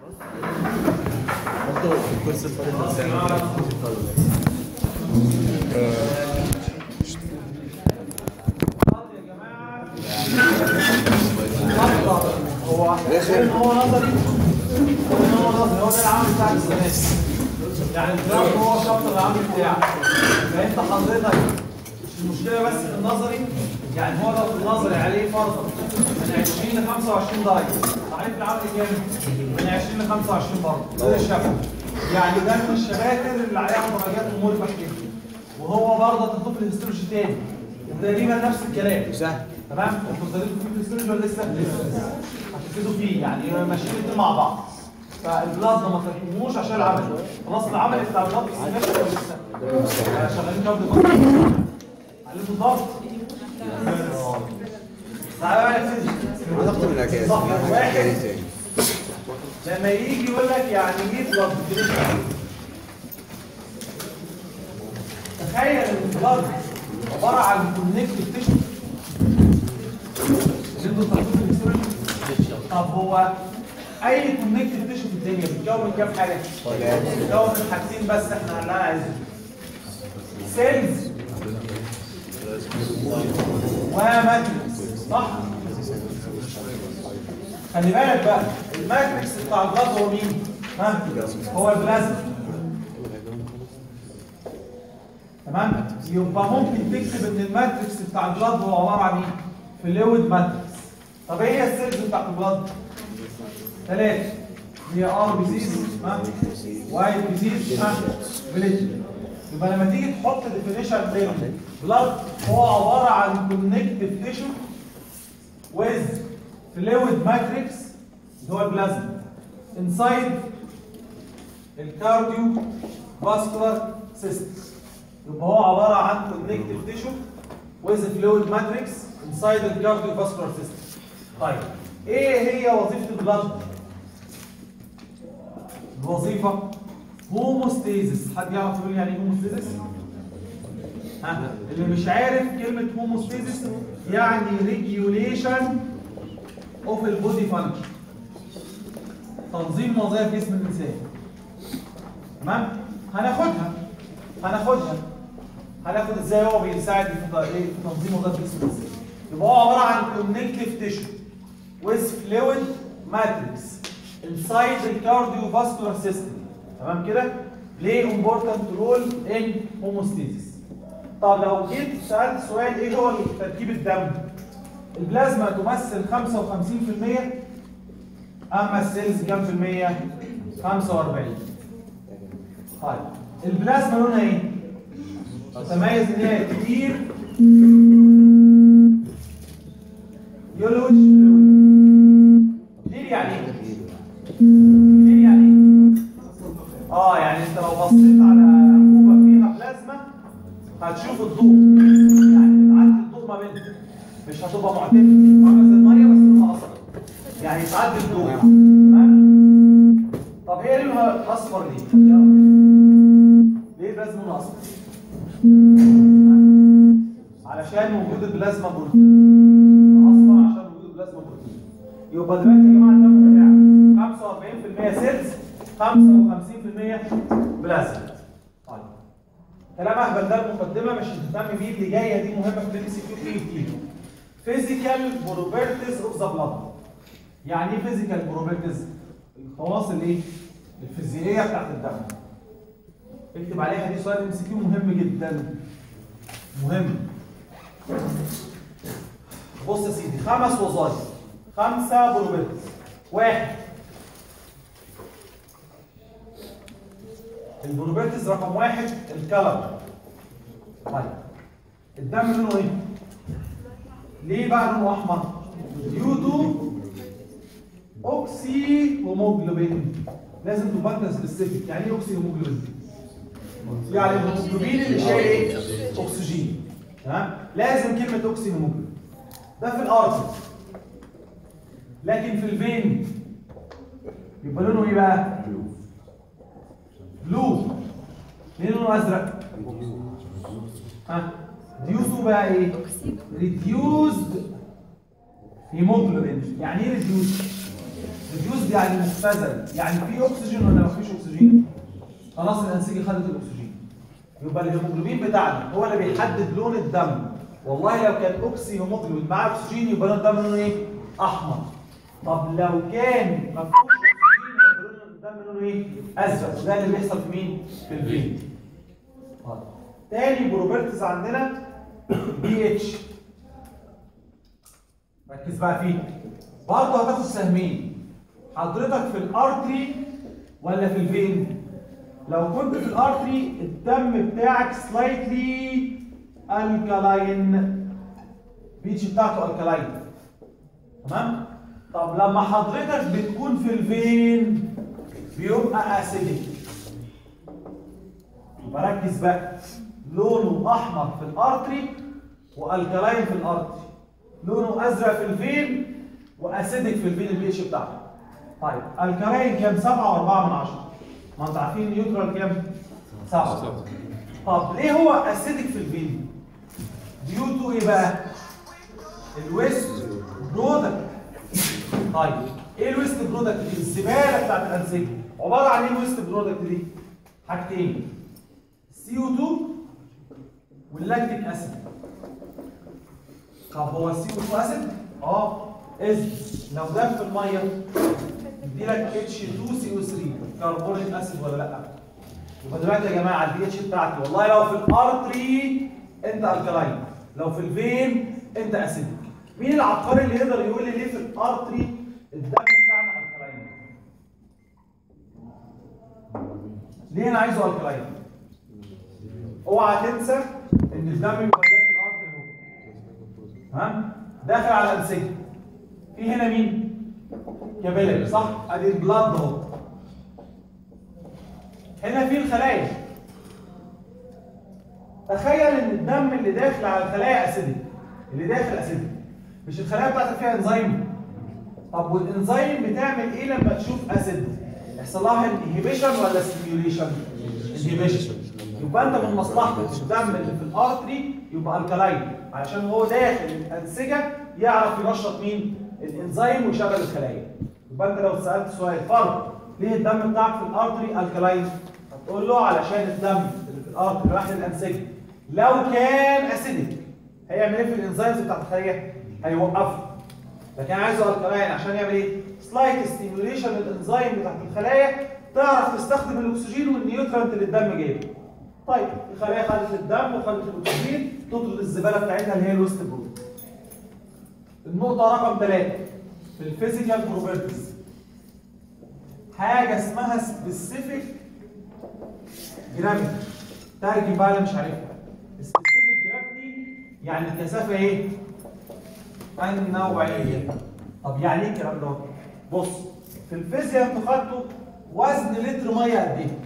هو ان هو نظري ان هو نظري هو ده العمل بتاع السنه يعني الجراف هو الشابتر العمل بتاعك فانت حضرتك مش المشكله بس في النظري يعني هو لو في النظري عليه فرضا من 20 ل 25 درجه صحيح في العمل كام؟ من 20 ل 25 برضه ده الشفوي يعني ده من الشباتر اللي عليها درجات مربح جدا وهو برضه تضيف الهيستولوجي تاني وتقريبا نفس الكلام سهل تمام انتوا ابتديتوا في الهيستولوجي ولا لسه؟ لسه هتبتدوا فيه يعني ماشيين الاثنين مع بعض فالبلاد ما تركموش عشان العمل خلاص العمل بتاع الضغط السماشي ولا لسه؟ شغالين كام ضغط علمتوا الضغط؟ تعالى بقى نبتدي انا اكتب الاجازه صح، واحد. لما يجي يقول لك يعني ايه بلاد تخيل ان البلاد عباره عن كونكتيف تيشو اللي انتوا بتاخدوه في الهيستوري طب هو اي كونكتيف تيشو في الدنيا بيتكون من كام حاجه؟ بيتكون من حاجتين بس احنا اللي انا عايزهم سيلز وماتريكس صح؟ خلي بالك بقى الماتريكس بتاع البلاد هو مين؟ ها؟ هو البلازما تمام؟ يبقى ممكن تكتب ان الماتريكس بتاع البلاد هو عباره عن ايه؟ فلويد ماتريكس طب ايه هي السيلز بتاعت البلاد؟ ثلاثة هي ار بيزيز ها؟ وايت بيزيز ها؟ فيليج يبقى لما تيجي تحط ديفينيشن بينهم بلاد هو عباره عن كونكتيف تيشو with fluid matrix اللي هو البلازما inside الكارديو فاسكولار سيستم يبقى هو عباره عن connective tissue with fluid matrix inside الكارديو فاسكولار سيستم طيب ايه هي وظيفه البلاد الوظيفه هوموستيزس حد يعرف يقول يعني ايه هوموستيزس ها اللي مش عارف كلمه هوموستيزس يعني ريجيوليشن اوف البودي فانكشن تنظيم وظائف جسم الانسان تمام هناخدها هناخدها هناخد ازاي هو بيساعد في ت- إيه؟ في تنظيم وظائف جسم الانسان يبقى هو عباره عن كونكتيف تيشو with fluid matrix inside the cardiovascular system تمام كده play important role in homeostasis طب لو جيت سألت سؤال ايه هو تركيب الدم البلازما تمثل 55% اما السيلز كام في المية 45 طيب البلازما لونها ايه تتميز ان هي كتير يلوش كتير يعني ايه كتير يعني ايه اه يعني انت لو بصيت على انبوبه فيها بلازما هتشوف الضوء يعني بتعدي الضوء ما بينهم مش هتبقى معتمد عامله زي الميه بس لونها اصفر يعني تعدي الضوء تمام طب هي لونها اصفر ليه؟ ليه البلازما لونها اصفر؟ علشان وجود البلازما بروتين اصفر عشان وجود البلازما بروتين يبقى دلوقتي يا جماعه الدم بتاعنا 45% سيلز 55% بلازما طيب كلام اهبل ده المقدمه مش هتهتم بيه اللي جايه دي مهمه في الام سي كيو كتير كتير فيزيكال بروبرتيز اوف ذا بلاد يعني ايه فيزيكال بروبرتيز الخواص الايه الفيزيائيه بتاعت الدم اكتب عليها دي سؤال ام سي كيو مهم جدا مهم بص يا سيدي خمس وظائف خمسه بروبرتيز واحد البروبرتيز رقم واحد الكلر طيب الدم لونه ايه؟ ليه بقى لونه احمر؟ ديو تو اوكسي هيموجلوبين لازم تبقى سبيسيفيك يعني ايه اوكسي هيموجلوبين؟ يعني الهيموجلوبين اللي شايل ايه؟ اكسجين تمام؟ لازم كلمه اوكسي هيموجلوبين ده في الارض لكن في الفين يبقى لونه ايه بقى؟ بلو ليه لونه ازرق؟ ها ديوسو بقى ايه؟ ريديوزد هيموجلوبين يعني ايه ريديوز؟ ريديوسد يعني مختزل يعني في اكسجين ولا ما فيش اكسجين خلاص الانسجه خدت الاكسجين يبقى الهيموجلوبين بتاعنا هو اللي بيحدد لون الدم والله لو كان اوكسي هيموجلوبين معاه اكسجين يبقى لون الدم لونه ايه احمر طب لو كان ما فيهوش اكسجين يبقى لون الدم لونه ايه ازرق وده اللي بيحصل في مين في الفين طيب. تاني بروبرتيز عندنا بي اتش ركز بقى فيه برضه هتاخد سهمين حضرتك في الارتري ولا في الفين لو كنت في الارتري الدم بتاعك سلايتلي الكالاين بيتش بتاعته الكالاين تمام طب لما حضرتك بتكون في الفين بيبقى اسيدك يبقى ركز بقى لونه احمر في الارتري والكالاين في الارتري لونه ازرق في الفين واسيدك في الفين البي اتش بتاعته طيب الكالاين كام 7 و4 من 10 ما انتوا عارفين نيوترال كام 7 طب ليه هو اسيدك في الفين ديو تو ايه بقى الويست برودكت طيب ايه الويست برودكت دي الزباله بتاعت الانسجه عباره عن ايه الويست برودكت دي حاجتين سي او 2 واللاكتيك اسيد طب هو السي او 2 اسيد اه از لو ده في الميه يدي لك اتش 2 سي او 3 كربونيك اسيد ولا لا يبقى دلوقتي يا جماعه البي اتش بتاعتي والله لو في الارتري انت الكلاين لو في الفين انت اسيدك مين العبقري اللي يقدر يقول لي ليه في الارتري الدم بتاعنا الكلاين ليه انا عايزه الكلاين اوعى تنسى ان الدم يبقى جاي في الارتري اهو تمام داخل على الانسجه في هنا مين كابيلاري صح ادي البلاد اهو هنا في الخلايا تخيل ان الدم اللي داخل على الخلايا اسيدك اللي داخل اسيدك مش الخلايا بتاعتك فيها انزيم طب والانزيم بتعمل ايه لما تشوف اسيد يحصل لها انهبيشن ولا ستيميوليشن انهبيشن يبقى انت من مصلحتك الدم اللي في الارتري يبقى الكلاين علشان هو داخل الانسجه يعرف ينشط مين الانزيم ويشغل الخلايا يبقى انت لو سالت سؤال فرض ليه الدم بتاعك في الارتري الكلاين هتقول له علشان الدم اللي في الارتري راح للانسجه لو كان اسيدك هيعمل ايه في الانزيمز بتاعت الخليه هيوقفه لكن عايزه الكلاين عشان يعمل ايه سلايت ستيميوليشن للانزيم بتاعت الخلايا تعرف تستخدم الاكسجين والنيوترنت اللي الدم جايبه طيب الخلايا خدت الدم وخدت الاكسجين تطرد الزباله بتاعتها اللي هي الويست برودكت النقطه رقم ثلاثة في الفيزيكال بروبرتيز حاجه اسمها سبيسيفيك جرافيتي ترجم بقى اللي مش عارفها سبيسيفيك جرافيتي يعني الكثافه ايه النوعيه طب يعني ايه الكلام ده بص في الفيزياء انتوا خدتوا وزن لتر ميه قد ايه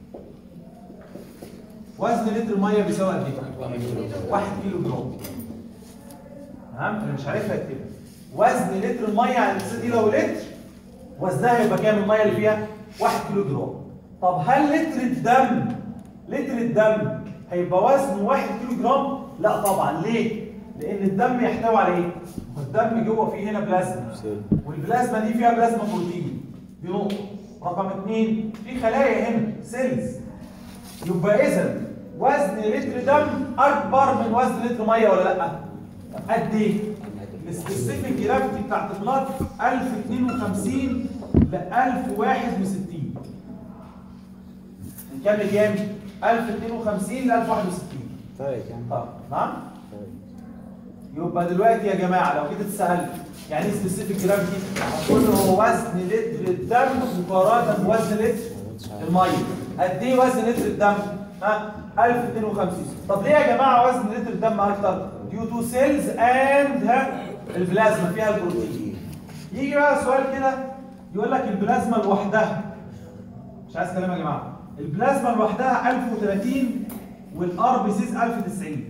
وزن لتر ميه بيساوي قد ايه 1 كيلو جرام تمام انا مش عارفها كده وزن لتر الميه يعني دي لو لتر وزنها هيبقى كام الميه اللي فيها 1 كيلو جرام طب هل لتر الدم لتر الدم هيبقى وزنه 1 كيلو جرام لا طبعا ليه لان الدم يحتوي على ايه الدم جوه فيه هنا بلازما والبلازما دي فيها بلازما بروتين دي نقطه رقم اثنين في خلايا هنا سيلز يبقى اذا وزن لتر دم اكبر من وزن لتر ميه ولا لا قد ايه السبيسيفيك جرافيتي بتاعت البلاد 1052 ل 1061 من كام لكام 1052 ل 1061 طيب يعني طب نعم يبقى دلوقتي يا جماعه لو جيت اتسالت يعني ايه سبيسيفيك جرافيتي هتقول له هو وزن لتر الدم مقارنه بوزن لتر الميه قد ايه وزن لتر الدم ها 1052 طب ليه يا جماعه وزن لتر الدم اكتر ديو تو سيلز اند ها البلازما فيها البروتين يجي بقى سؤال كده يقول لك البلازما لوحدها مش عايز كلام يا جماعه البلازما لوحدها 1030 والار بي سيز 1090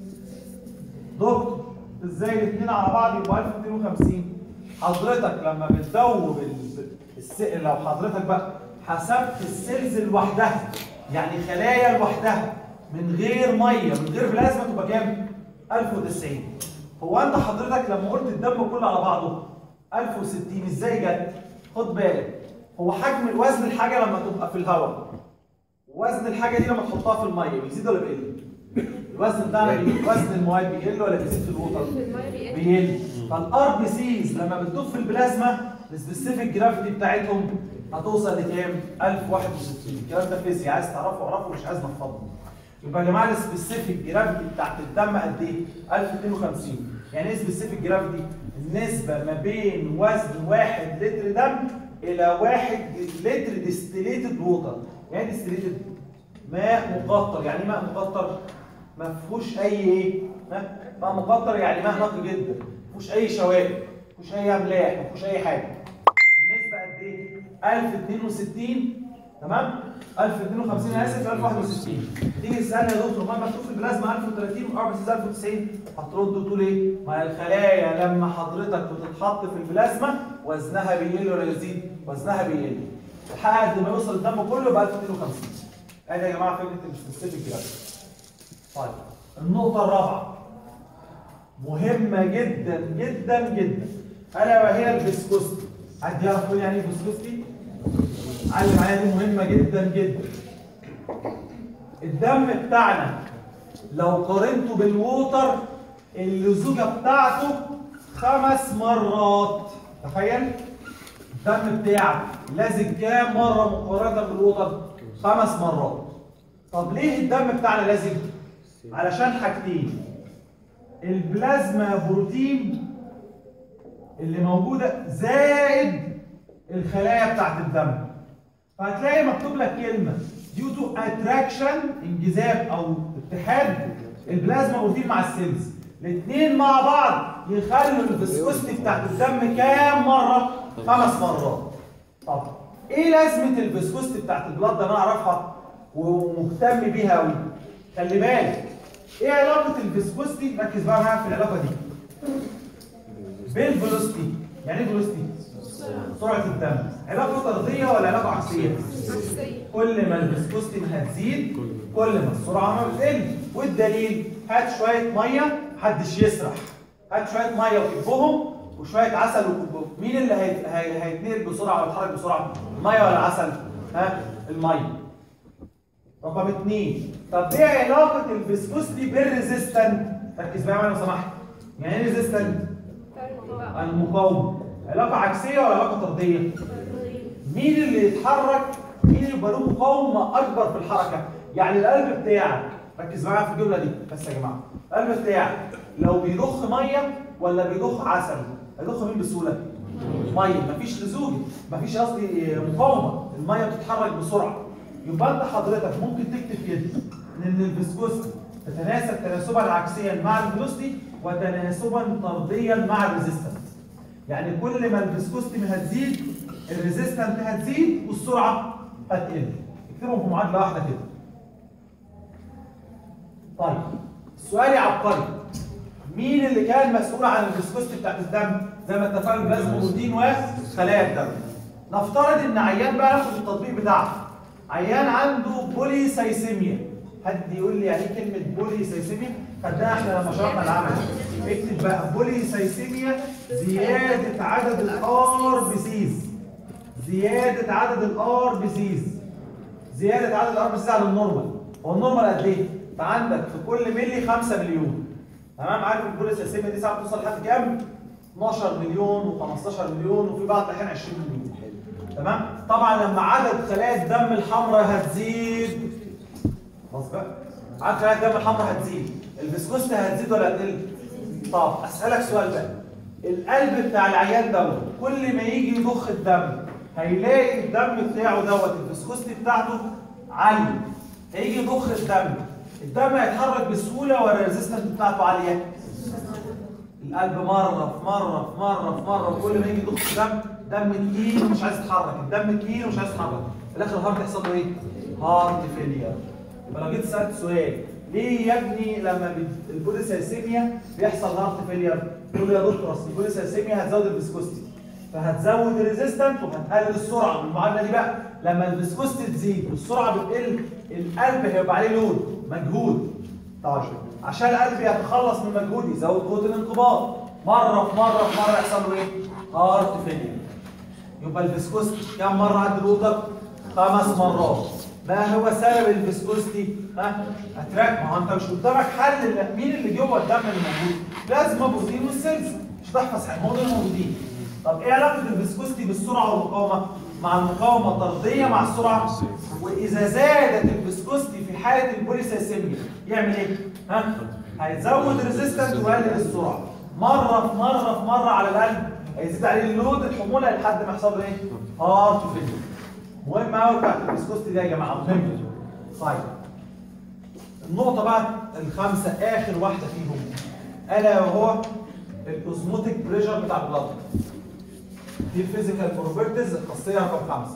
دكتور ازاي الاثنين على بعض يبقوا 1250 حضرتك لما بتدوب ال- الس... لو حضرتك بقى حسبت السيلز لوحدها يعني خلايا لوحدها من غير ميه من غير بلازما تبقى كام 1090 هو انت حضرتك لما قلت الدم كله على بعضه 1060 ازاي جت خد بالك هو حجم الوزن الحاجه لما تبقى في الهواء وزن الحاجه دي لما تحطها في الميه بيزيد ولا بيقل؟ الوزن بتاعنا بي- وزن المواد بيقل ولا بيزيد في الوتر؟ بيقل فالار بي سيز لما بتدوب في البلازما السبيسيفيك جرافيتي بتاعتهم هتوصل لكام؟ 1061 الكلام ده فيزياء عايز تعرفه اعرفه مش عايز نحفظه يبقى يا جماعه السبيسيفيك جرافيتي بتاعت الدم قد ايه؟ 1052 يعني ايه سبيسيفيك جرافيتي؟ النسبه ما بين وزن واحد لتر دم الى واحد لتر ديستليتد ووتر يعني ديستليتد ماء مقطر يعني إيه ماء مقطر ما فيهوش اي ايه ها؟ ماء مقطر يعني ماء نقي جدا ما فيهوش اي شوائب ما فيهوش اي املاح ما فيهوش اي حاجه النسبه قد ايه 1062 تمام 1052 انا اسف 1061 تيجي تسالني يا دكتور ما مكتوب في البلازما 1030 وار بي سي 1090 هترد وتقول ايه ما الخلايا لما حضرتك بتتحط في البلازما وزنها بيقل ولا يزيد وزنها بيقل لحد ما يوصل الدم كله يبقى 1052 ادي يا جماعه فكره السبيسيفيك جرافيتي طيب النقطة الرابعة مهمة جدا جدا جدا ألا وهي الفيسكوستي حد يعرف يقول يعني ايه فيسكوستي؟ علم عليها دي مهمة جدا جدا الدم بتاعنا لو قارنته بالووتر اللزوجة بتاعته خمس مرات تخيل الدم بتاعك لازج كام مرة مقارنة بالووتر؟ خمس مرات طب ليه الدم بتاعنا لازج؟ علشان حاجتين البلازما بروتين اللي موجوده زائد الخلايا بتاعت الدم فهتلاقي مكتوب لك كلمه due to attraction انجذاب او اتحاد البلازما بروتين مع السيلز الاثنين مع بعض يخلوا الفيسكوستي بتاعت الدم كام مره؟ خمس مرات طب ايه لازمه الفيسكوستي بتاعت البلاد ده انا اعرفها ومهتم بيها قوي خلي بالك ايه علاقه الفيسكوستي ركز بقى معايا في العلاقه دي بالفيلوستي يعني ايه فيلوستي سرعه الدم علاقه طرديه ولا علاقه عكسيه كل ما الفيسكوستي ما هتزيد كل ما السرعه ما بتقل والدليل هات شويه ميه محدش يسرح هات شويه ميه وكبهم وشويه عسل وكبهم مين اللي هيت- هي- هيتنقل بسرعه ويتحرك بسرعه الميه ولا العسل ها الميه رقم اثنين طب ايه علاقه الفيسكوستي بالريزيستنت ركز بقى معايا لو سمحت يعني ايه ريزيستنت المقاومه علاقه عكسيه ولا علاقه طرديه مين اللي يتحرك مين اللي يبقى له مقاومه اكبر في الحركه يعني القلب بتاعك ركز معايا في الجمله دي بس يا جماعه القلب بتاعك لو بيضخ ميه ولا بيضخ عسل هيضخ مين بسهوله ميه مفيش لزوج مفيش قصدي مقاومه الميه بتتحرك بسرعه يبقى انت حضرتك ممكن تكتب كده ان الفيسكوستي تتناسب تناسبا عكسيا مع الفيلوستي وتناسبا طرديا مع الريزيستنت يعني كل ما الفيسكوستي ما هتزيد الريزيستنت هتزيد والسرعه هتقل اكتبهم في معادله واحده كده طيب سؤالي عبقري مين اللي كان مسؤول عن الفيسكوستي بتاعت الدم زي ما اتفقنا بلازما بروتين وخلايا الدم نفترض ان عيان بقى ناخد التطبيق بتاعه عيان عنده بولي سايسيميا حد يقول لي يعني ايه كلمه بولي سايسيميا خدناها احنا لما شرحنا العمل اكتب بقى بولي سايسيميا زياده عدد الار بي سيز زياده عدد الار بي سيز زياده عدد الار بي سيز عن النورمال هو النورمال قد ايه؟ انت عندك في كل ملي 5 مليون تمام عارف البولي سايسيميا دي ساعات توصل لحد كام؟ 12 مليون و15 مليون وفي بعض الاحيان 20 مليون تمام طبعا لما عدد خلايا الدم الحمراء هتزيد خلاص بقى عدد خلايا الدم الحمراء هتزيد الفيسكوستي هتزيد ولا هتقل طب اسالك سؤال بقى القلب بتاع العيان دوت كل ما يجي يضخ الدم هيلاقي الدم بتاعه دوت الفيسكوستي بتاعته عاليه هيجي يضخ الدم الدم هيتحرك بسهوله ولا الريزيستنس بتاعته عاليه القلب مره في مره في مره في مره وكل ما يجي يضخ دم دم تقيل ومش عايز يتحرك الدم تقيل ومش عايز يتحرك في الاخر الهارت يحصل له ايه هارت فيلير يبقى لو جيت سالت سؤال ليه يا ابني لما بت- البوليسايسيميا بيحصل هارت فيلير تقول له يا دكتور اصل البوليسايسيميا هتزود الفيسكوستي فهتزود الريزيستنت وهتقلل السرعه المعادله دي بقى لما الفيسكوستي تزيد والسرعه بتقل القلب هيبقى عليه لود مجهود طيب عشان القلب يتخلص من مجهود يزود قوه الانقباض مره في مره في مره يحصل له ايه؟ هارت فيلير يبقى الفيسكوستي كم مره عند الوتر خمس مرات ما هو سبب الفيسكوستي ها اتراك ما هو انت مش قدامك حل ال- مين اللي جوه الدم اللي موجود لازم بروتين والسيلز مش هتحفظ حاجه هم دول موجودين طب ايه علاقه الفيسكوستي بالسرعه والمقاومه مع المقاومه طرديه مع السرعه واذا زادت الفيسكوستي في حاله البوليسيسيميا يعمل ايه ها هيزود الريزيستنس ويقلل السرعه مره في مره في مره على القلب هيزيد عليه اللود الحموله لحد ما يحصل له ايه هارت فيلير مهم قوي بتاعت الفيسكوستي دي يا جماعه مهم طيب النقطة بقى الخامسة آخر واحدة فيهم ألا وهو الأوزموتيك بريشر بتاع البلاد دي الفيزيكال بروبرتيز الخاصية رقم خمسة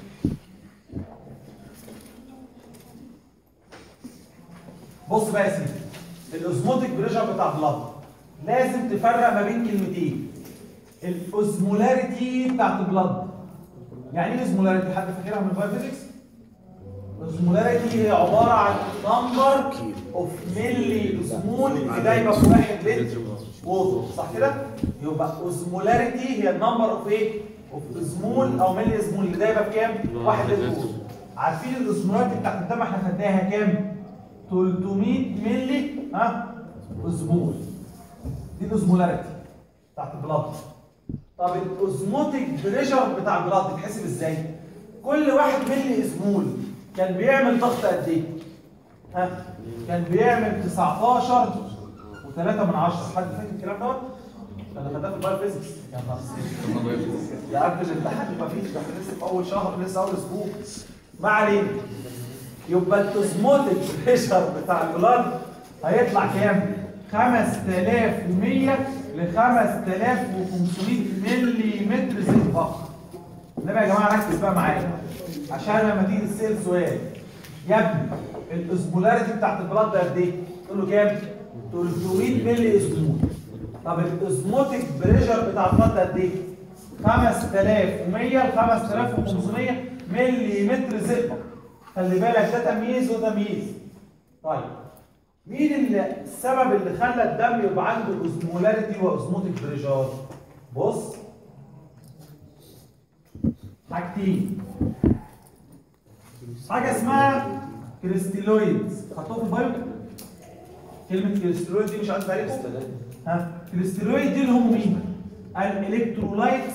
بص بقى يا سيدي الأوزموتيك بريشر بتاع البلاد لازم تفرق ما بين كلمتين الأوزمولاريتي بتاعت البلاد يعني ايه الأوزمولاريتي حد فاكرها من الفيزيكس؟ الاسمولاريتي هي عباره عن نمبر اوف ملي اسمول اللي دايما في واحد لتر ووتر صح كده؟ يبقى اسمولاريتي هي النمبر اوف ايه؟ اوف اسمول او ملي اسمول اللي دايما بكام؟ واحد لتر ووتر عارفين الاسمولاريتي بتاعت الدم احنا خدناها كام؟ 300 ملي ها؟ اسمول دي الاسمولاريتي بتاعت البلاد طب الاوزموتيك بريشر بتاع البلاد بيتحسب ازاي؟ كل واحد ملي اسمول كان بيعمل ضغط قد ايه؟ ها؟ كان بيعمل 19 و3 من 10 حد فاكر الكلام دوت؟ انا خدتها في البايو فيزيكس يا نهار أسود. يا قبل الامتحان ما فيش ده احنا لسه في اول شهر لسه اول اسبوع ما علينا يبقى الاوزموتيك بريشر بتاع البلاد هيطلع كام؟ 5100 ل 5500 ملي متر زيت فقط انما يا جماعه ركز بقى معايا عشان لما تيجي تسال سؤال يا ابني الاسمولاريتي بتاعت البلاد ده قد ايه؟ تقول له كام؟ 300 ملي اسمول طب الاسموتيك بريشر بتاع البلاد ده قد ايه؟ 5100 ل 5500 ملي متر زئبق خلي بالك ده تمييز وده تمييز طيب مين اللي السبب اللي خلى الدم يبقى عنده اسمولاريتي واسموتيك بريشر؟ بص حاجتين حاجه اسمها كريستيلويدز خدتوها في البايو كلمه كريستيلويد دي مش عارف عليكم ها كريستيلويد دي اللي هم مين الالكترولايت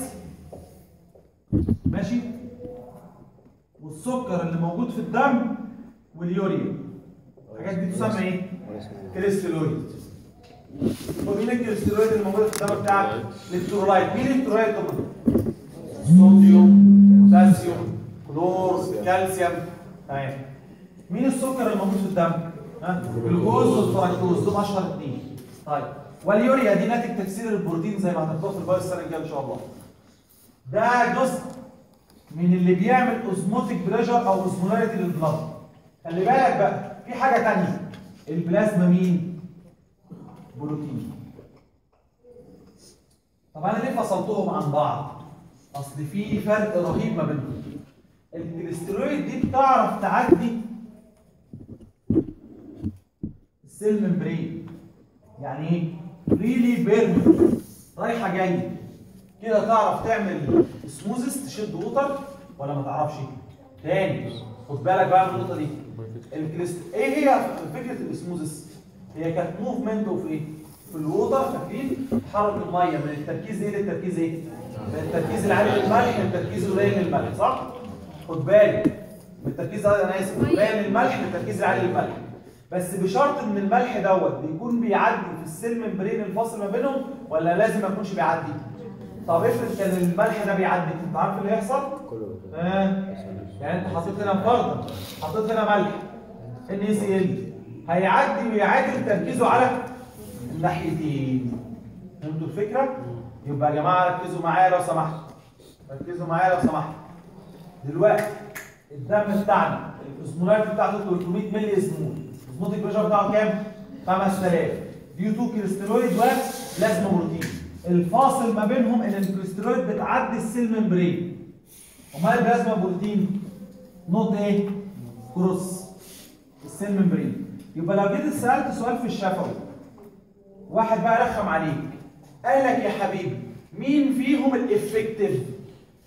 ماشي والسكر اللي موجود في الدم واليوريا الحاجات دي تسمى ايه كريستيلويد ومين الكريستيلويد اللي موجود في الدم بتاعك الالكترولايت مين الالكترولايت دول صوديوم بوتاسيوم كلور كالسيوم تمام مين السكر اللي موجود في الدم ها الجلوكوز والفركتوز دول اشهر اثنين طيب واليوريا دي ناتج تكسير البروتين زي ما هتاخدوها في البايو السنه الجايه ان شاء الله ده جزء من اللي بيعمل اوزموتيك بريشر او اوزمولاريتي للبلاد خلي بالك بقى في حاجه ثانيه البلازما مين بروتين طب انا ليه فصلتهم عن بعض اصل في فرق رهيب ما بينهم الكريسترويد دي بتعرف تعدي السيل ممبرين يعني ايه ريلي بيرمنت رايحه جايه كده تعرف تعمل سموزس تشد ووتر ولا ما تعرفش تاني خد بالك بقى من النقطه دي الكريست ايه هي فكره الاسموزس هي كانت موفمنت اوف ايه في الووتر فاكرين تحرك الميه من التركيز ايه للتركيز ايه من التركيز العالي للملح للتركيز القليل للملح صح خد بالك من التركيز انا اسف القليل للملح للتركيز العالي للملح بس بشرط ان الملح دوت بيكون بيعدي في السيل ممبرين الفاصل ما بينهم ولا لازم ما يكونش بيعدي طب افرض كان الملح ده بيعدي انت عارف اللي هيحصل آه. يعني انت حطيت هنا فرضا حطيت هنا ملح ان اي سي ال هيعدي ويعادل تركيزه على الناحيتين فهمتوا الفكره يبقى يا جماعه ركزوا معايا لو سمحتوا ركزوا معايا لو سمحتوا دلوقتي الدم بتاعنا الاسمولاريتي بتاعته 300 مللي اسمول الاسموتيك بريشر بتاعه كام 5000 ديو 2 كريستالويد ولازمه بروتين الفاصل ما بينهم ان الكريستالويد بتعدي السيل ممبرين امال البلازما بروتين نقطه ايه كروس السيل ممبرين يبقى لو جيت سالت سؤال في الشفوي واحد بقى رخم عليك قال لك يا حبيبي مين فيهم الافكتيف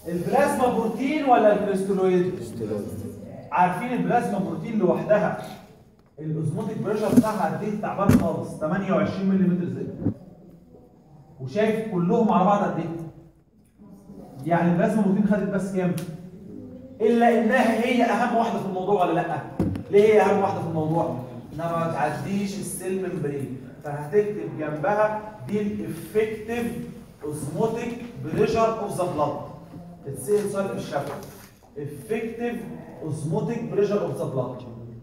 البلازما بروتين ولا الكريستالويد عارفين البلازما بروتين لوحدها الاوزموتيك بريشر بتاعها قد ايه تعبان خالص 28 ملم زئبق وشايف كلهم على بعض قد ايه يعني البلازما بروتين خدت بس كام الا انها هي اهم واحده في الموضوع ولا لا ليه هي اهم واحده في الموضوع انها ما تعديش السيل ممبرين فهتكتب جنبها دي الافكتيف اوزموتيك بريشر اوف ذا بلاد اتسال سؤال في الشفا effective osmotic pressure of the blood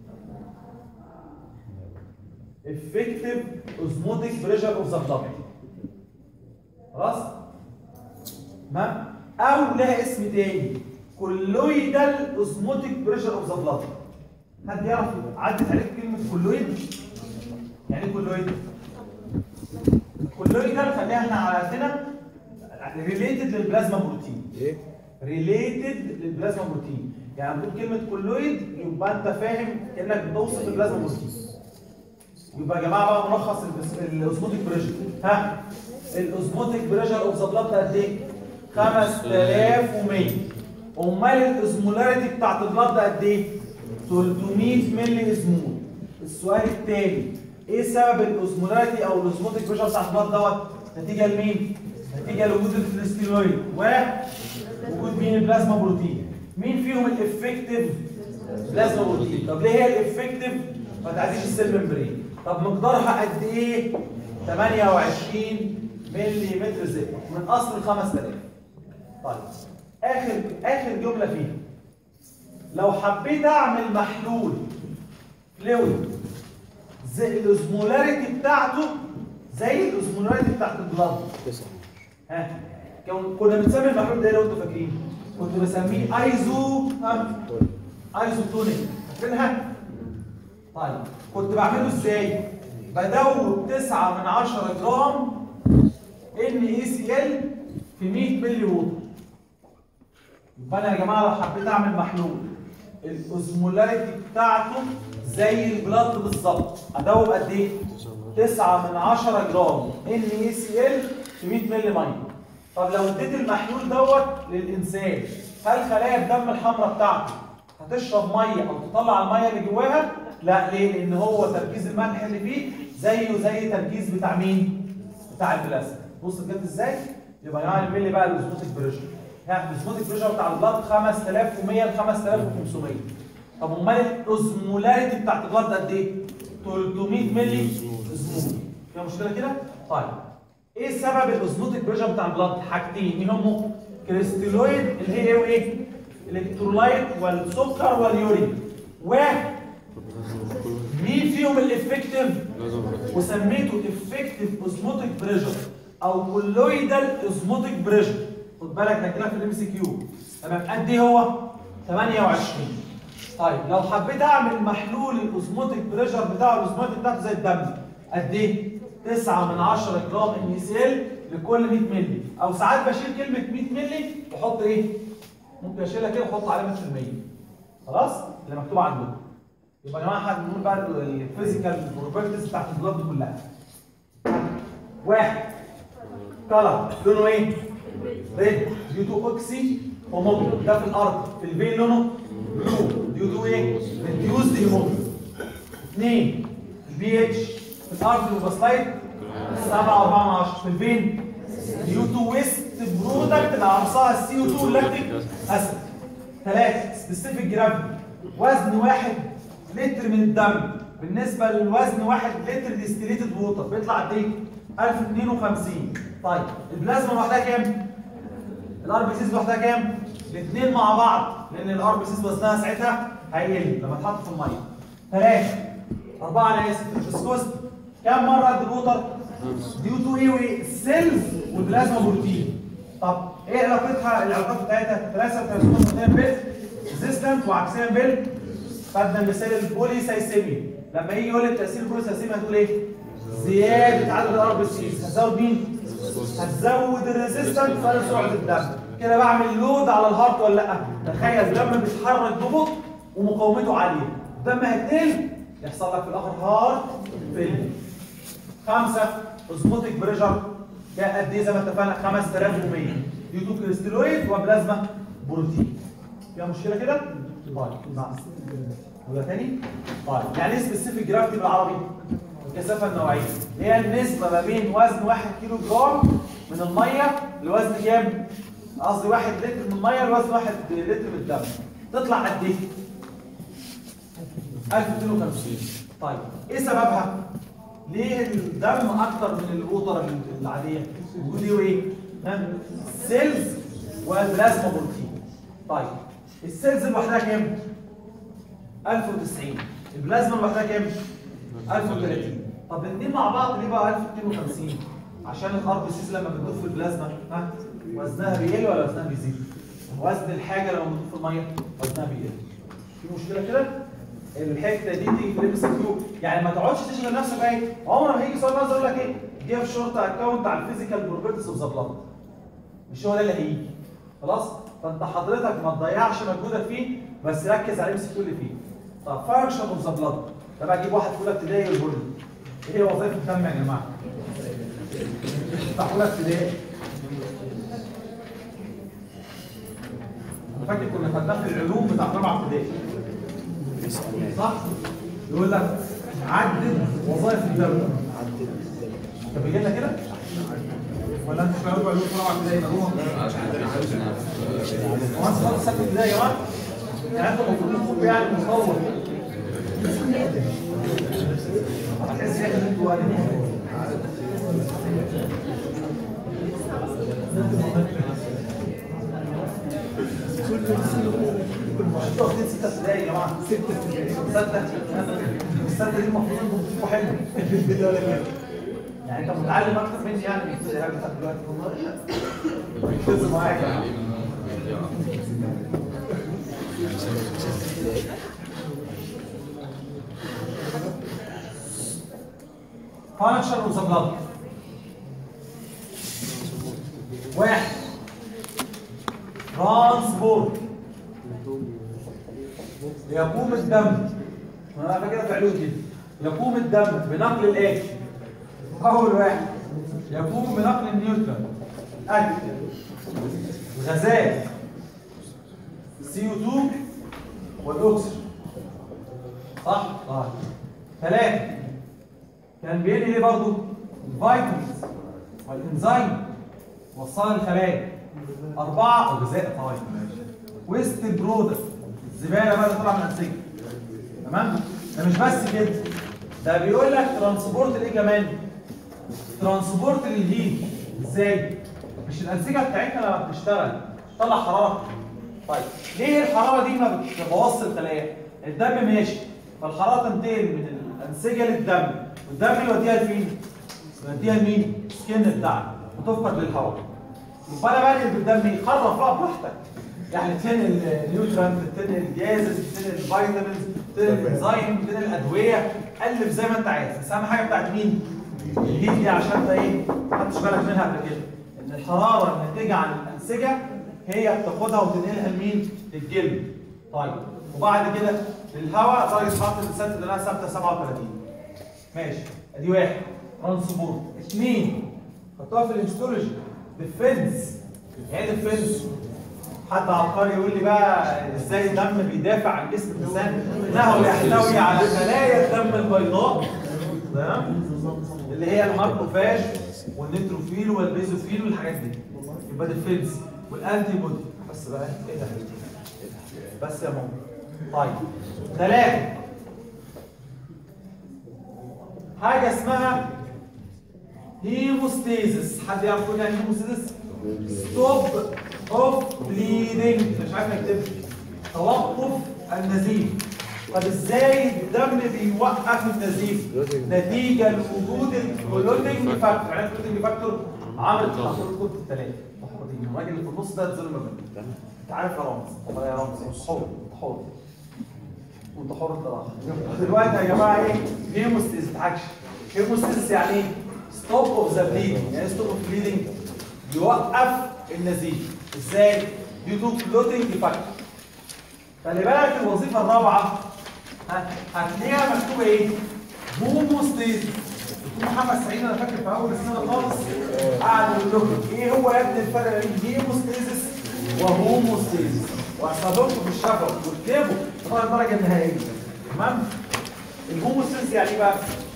effective osmotic pressure of the blood خلاص تمام او لها اسم تاني colloidal osmotic pressure of the blood حد يعرف عدت عليك كلمه كولويد يعني ايه كولويد كولويدال خليها احنا على قدنا ريليتد للبلازما بروتين ايه ريليتد للبلازما بروتين يعني بتقول كلمه كولويد يبقى انت فاهم كانك بتوصف البلازما بروتين يبقى يا جماعه بقى ملخص البس- الاوزموتيك بريشر ها الاوزموتيك بريشر اوف ذا بلاد قد ايه 5100 امال الاوزمولاريتي بتاعت البلاد قد ايه 300 ملي اسمول السؤال الثاني ايه سبب الاوزمولاريتي او الاوزموتيك بريشر بتاعت البلاد دوت نتيجه لمين نتيجه لوجود الكريستالويد ووجود مين البلازما بروتين مين فيهم الافكتيف بلازما بروتين طب ليه هي الافكتيف ما تعديش السيل ممبرين طب مقدارها قد ايه 28 ملي متر زئبق من اصل 5000 طيب اخر اخر جمله فيها لو حبيت اعمل محلول فلويد زي الاوزمولاريتي بتاعته زي الاوزمولاريتي بتاعت البلاد تسعة ها كون- كنا بنسمي المحلول ده إيه لو انتوا فاكرين كنت بسميه ايزو ها ايزوتونيك فاكرينها طيب كنت بعمله ازاي بدوب 9 من 10 جرام ان اي سي ال في 100 مللي ووتر يبقى انا يا جماعه لو حبيت اعمل محلول الاوزمولاريتي بتاعته زي البلاد بالظبط ادوب قد ايه 9 من 10 جرام ان اي سي ال في 100 مللي ميه طب لو اديت المحلول دوت للانسان هل خلايا الدم الحمراء بتاعته هتشرب ميه او تطلع الميه اللي جواها لا ليه لان هو تركيز الملح اللي فيه زيه زي تركيز بتاع مين بتاع البلاستيك بص بجد ازاي يبقى يعني الملي بقى الاوزموتيك بريشر ها الاوزموتيك بريشر بتاع البلاد 5100 ل 5500 طب امال الاوزمولاريتي بتاعت البلاد قد ايه 300 ملي اوزمول فيها مشكله كده طيب ايه سبب الاوزموتيك بريشر بتاع البلاد حاجتين مين هم كريستالويد اللي هي ايه وايه الكترولايت والسكر واليورين و مين فيهم الافكتيف وسميته افكتيف اوزموتيك بريشر او كولويدال اوزموتيك بريشر خد بالك ده كده في الام سي كيو تمام قد ايه هو 28 طيب لو حبيت اعمل محلول الاوزموتيك بريشر بتاعه الاوزموتيك بتاعته زي الدم قد ايه 9 من 10 جرام ان اس ال لكل 100 مللي او ساعات بشيل كلمه 100 مللي واحط ايه ممكن اشيلها كده واحط علامه في المية خلاص اللي مكتوبه عندكم يبقى يا جماعه احنا بنقول بقى الفيزيكال بروبرتيز بتاعت البلاد دي كلها واحد كلر لونه ايه؟ ريد ديو تو اوكسي هوموجلوبين ده في الارض في الفين لونه بلو ديو تو ايه؟ ريديوزد هيموجلوبين اثنين البي اتش في الارض الوباسلايت 7 4 في الفين ديو تو ويست برودكت اللي عرصها السي او 2 واللاكتيك اسيد ثلاثة سبيسيفيك جرافيتي وزن واحد لتر من الدم بالنسبة للوزن واحد لتر ديستيليتد ووتر بيطلع قد ايه؟ 1052 طيب البلازما لوحدها كام؟ الار بي سيز لوحدها كام؟ الاثنين مع بعض لان الار بي سيز وزنها ساعتها هيقل لما تحط في الميه ثلاثة أربعة أنا آسف الفسكوست كام مرة قد الوتر؟ ديو تو إيه وإيه؟ السيلز والبلازما بروتين طب إيه علاقتها العلاقات بتاعتها؟ ثلاثة ترانسفورماتيا بيل ريزيستنت وعكسيا بيل خدنا مثال البوليسايسيميا لما يجي يقول لك تأثير البوليسايسيميا هتقول إيه؟ زيادة عدد الار بي سيز هتزود مين؟ هتزود الريزيستنت فرق سرعة الدم كده بعمل لود على الهارت ولا لا؟ تخيل الدم بيتحرك ببطء ومقاومته عالية الدم هيتقل يحصل لك في الاخر هارت فيلير خمسة اوزموتيك بريشر ده قد ايه زي ما اتفقنا 5100 ديو تو كريستالويد وبلازما بروتين فيها مشكله كده؟ طيب نعم ولا تاني؟ طيب يعني ايه سبيسيفيك جرافيتي بالعربي؟ الكثافه النوعيه هي النسبه ما بين وزن 1 كيلو جرام من الميه لوزن كام؟ قصدي 1 لتر من الميه لوزن 1 لتر من الدم تطلع قد ايه؟ 1250 طيب ايه سببها؟ ليه الدم اكتر من الوتر العاديه؟ ودي وايه؟ ها؟ سيلز والبلازما بروتين طيب السيلز لوحدها كام؟ 1090 البلازما لوحدها كام؟ 1030 طب الاثنين مع بعض ليه بقى 1250 عشان الار بي سيز لما بتدوب في البلازما ها وزنها بيقل ولا وزنها بيزيد وزن الحاجه لما بتدوب في الميه وزنها بيقل في مشكله كده الحته دي تيجي في الام اس كيو يعني ما تقعدش تشغل نفسك ايه عمر ما هيجي سؤال مثلا يقول لك ايه جيف شورت اكونت على الفيزيكال بروبرتيز اوف ذا بلاد مش هو ده اللي هيجي خلاص فانت حضرتك ما تضيعش مجهودك فيه بس ركز على الام اس كيو اللي فيه طب فانكشن اوف ذا بلاد ده بقى اجيب واحد في اولى ابتدائي يقول لي ايه هي وظائف الدم يا جماعه؟ بتاع اولى ابتدائي انا فاكر كنا خدناه في العلوم بتاع رابعه ابتدائي صح؟ يقول لك عدد وظائف الدم طب بيجي لنا كده؟ ولا انت في علوم علوم في رابعه ابتدائي هو هو انت خلاص سته ابتدائي يا جماعه؟ يعني انتوا المفروض تكونوا يعني مصور هتحس ان انتوا قاعدين انتوا واخدين ستة ابتدائي يا جماعة ستة ابتدائي ستة الستة دي المفروض انتوا تبقوا حلو يعني انت متعلم اكتر مني يعني من الابتدائي بتاعت دلوقتي والله ركزوا معايا يا جماعة فانكشن اوف ذا بلاد واحد ترانسبورت يقوم الدم انا فاكر في علوم كده يقوم الدم بنقل الاكل اول واحد يقوم بنقل النيوترون اكل غازات CO2 والاكسجين صح؟ طيب ثلاثة كان بينقل ايه برضه؟ الفيتامينز والانزيم وصال الخلايا أربعة أجزاء طيب ويست برودكت الزبالة بقى اللي طالعة من الأنسجة تمام؟ ده مش بس كده ده بيقول لك ترانسبورت لإيه كمان؟ ترانسبورت للهيت ازاي؟ مش الأنسجة بتاعتنا لما بتشتغل تطلع حرارة طيب ليه الحرارة دي ما بتبوظش الخلايا؟ الدم ماشي فالحرارة تنتقل من الأنسجة للدم والدم يوديها لفين؟ يوديها لمين؟ السكن بتاعنا وتفقد للهواء يبقى انا بنقل بالدم يخرف بقى براحتك يعني تنقل نيوترانت تنقل الجازز تنقل الفيتامينز تنقل الانزيم تنقل الادويه قلب زي ما انت عايز بس اهم حاجه بتاعت مين؟ الهيت دي عشان انت ايه؟ ما خدتش بالك منها قبل كده ان الحراره الناتجه عن الانسجه هي بتاخدها وتنقلها لمين؟ للجلد طيب وبعد كده الهواء درجه حراره الانسان تلاقيها ثابته 37 ماشي ادي واحد ترانسبورت اثنين حطوها في الهيستولوجي ديفنس يعني ديفنس حد عبقري يقول لي بقى ازاي الدم بيدافع عن جسم الانسان انه يحتوي على خلايا الدم البيضاء تمام اللي هي الماكروفاج والنيتروفيل والبيزوفيل والحاجات دي يبقى ديفنس والانتي بودي بس بقى ايه ده بس يا ماما طيب ثلاثه حاجه اسمها هيموستيزس حد يعرف يقول يعني هيموستيزس ستوب اوف بليدنج مش عارف اكتب توقف النزيف طب ازاي الدم بيوقف النزيف نتيجه لوجود الكلوتنج فاكتور يعني الكلوتنج فاكتور عامل تحضر كود الثلاثه الراجل اللي في النص ده الظلم منه انت عارف يا رامز طب يا رامز انت حر انت حر وانت حر الصراحه دلوقتي يا جماعه ايه هيموستيزس ما تضحكش هيموستيزس يعني ايه ستوب اوف ذا بليدنج يعني ستوب اوف بليدنج يوقف النزيف ازاي؟ دي تو فلوتنج فاكتور خلي بالك الوظيفه الرابعه ها هتلاقيها مكتوبه ايه؟ هوموستيز محمد سعيد انا فاكر في اول السنه خالص قعد يقول لهم ايه هو يا ابني الفرق بين هيموستيزيس وهوموستيزيس واستخدمته في الشفوي واكتبه طبعا الدرجه النهائيه تمام الهوموستيزيس يعني ايه بقى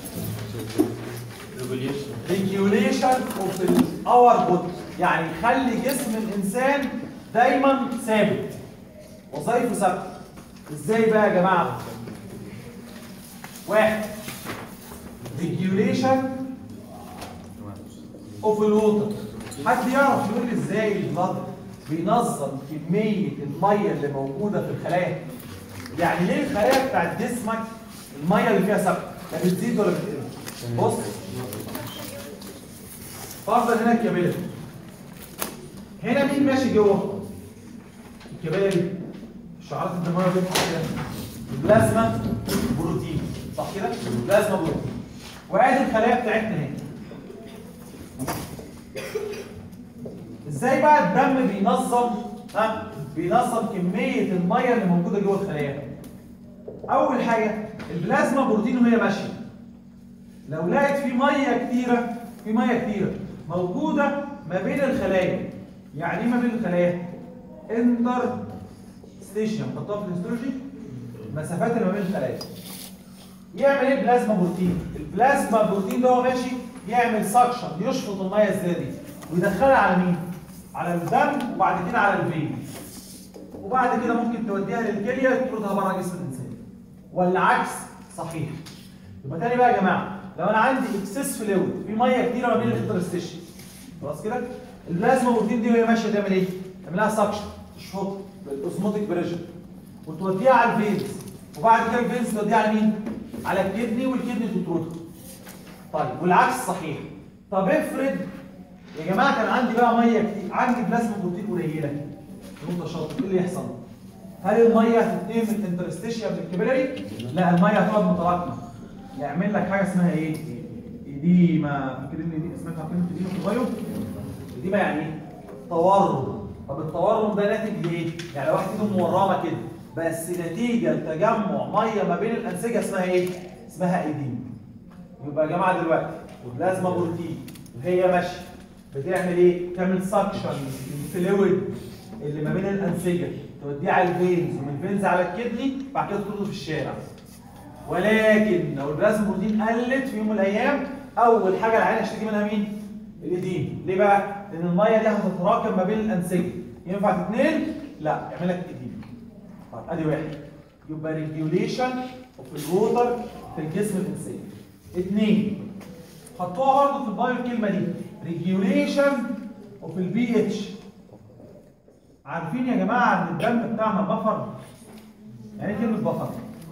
ريجيوليشن اوف اور بودي يعني يخلي جسم الانسان دايما ثابت وظائفه ثابته ازاي بقى يا جماعه واحد ريجيوليشن اوف الووتر حد يعرف يقول لي ازاي البلد بينظم كميه الميه اللي موجوده في الخلايا يعني ليه الخلايا بتاعت جسمك الميه اللي فيها ثابته لا بتزيد ولا بتقل بص فرضا هنا الكابيلاري هنا مين ماشي جوه الكابيلاري الشعرات الدمويه دي كده البلازما بروتين صح كده البلازما بروتين وادي الخلايا بتاعتنا هنا ازاي بقى الدم بينظم ها بينظم كميه الميه اللي موجوده جوه الخلايا اول حاجه البلازما بروتين وهي ماشيه لو لقيت في ميه كتيره في ميه كتيره موجوده ما بين الخلايا يعني ايه ما بين الخلايا انتر ستيشن حطها في الهيستولوجي المسافات اللي ما بين الخلايا يعمل ايه بلازما بروتين البلازما بروتين ده هو ماشي يعمل سكشن يشفط الميه الزياده دي ويدخلها على مين على الدم وبعد كده على الفين وبعد كده ممكن توديها للكليه تطردها بره جسم الانسان والعكس صحيح يبقى تاني بقى يا جماعه لو انا عندي اكسس فلويد في ميه كتيره ما بين الانترستيشن خلاص كده البلازما بروتين دي وهي ماشيه تعمل ايه؟ تعمل لها سكشن تشفط بالاوزموتيك بريشر وتوديها على الفينز وبعد كده الفينز توديها على مين؟ على الكدني والكدني تطردها طيب والعكس صحيح طب افرض يا جماعه كان عندي بقى ميه كتير عندي بلازما بروتين قليله نقطه شاطر ايه اللي يحصل؟ هل الميه هتتنقل من الانترستيشيا من الكبيري؟ لا الميه هتقعد متراكمه يعمل لك حاجه اسمها ايه؟ اديما فاكرين دي اسمها كلمه اديما في البايو؟ اديما يعني ايه؟ تورم طب التورم ده ناتج لايه؟ يعني لو واحد ايده مورمه كده بس نتيجه لتجمع ميه ما بين الانسجه اسمها ايه؟ اسمها اديما يبقى يا جماعه دلوقتي البلازما بروتين وهي ماشيه بتعمل ايه؟ تعمل سكشن الفلويد اللي ما بين الانسجه توديه على الفينز ومن الفينز على الكدني بعد كده تطرده في الشارع ولكن لو البلازما بروتين قلت في يوم من الايام اول حاجه العين هيشتكي منها مين؟ الاديم ليه بقى؟ لان الميه دي هتتراكم ما بين الانسجه ينفع تتنقل؟ لا يعمل لك اديم طيب ادي واحد يبقى ريجيوليشن اوف الووتر في الجسم الانساني اثنين حطوها برضه في البايو الكلمه دي ريجيوليشن اوف البي اتش عارفين يا جماعه ان الدم بتاعنا بفر يعني ايه كلمه بفر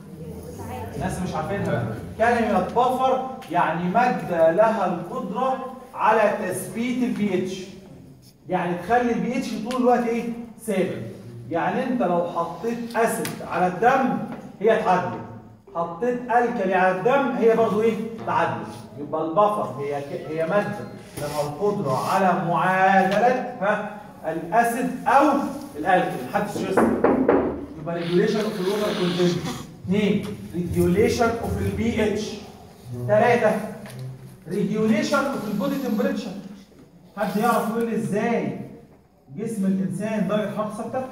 الناس مش عارفينها كلمه بفر يعني ماده لها القدره على تثبيت البي اتش يعني تخلي البي اتش طول الوقت ايه ثابت يعني انت لو حطيت اسيد على الدم هي تعدل حطيت الكلي على الدم هي برضو ايه تعدل يبقى البفر هي هي ماده لها القدره على معادله ها الاسيد او الالكلي محدش يسمع يبقى ريجوليشن اوف الوتر كونتنت اثنين ريجوليشن اوف البي اتش ثلاثه ريجوليشن اوف البودي تمبريتشر حد يعرف يقول لي ازاي جسم الانسان درجه حرارته ثابته؟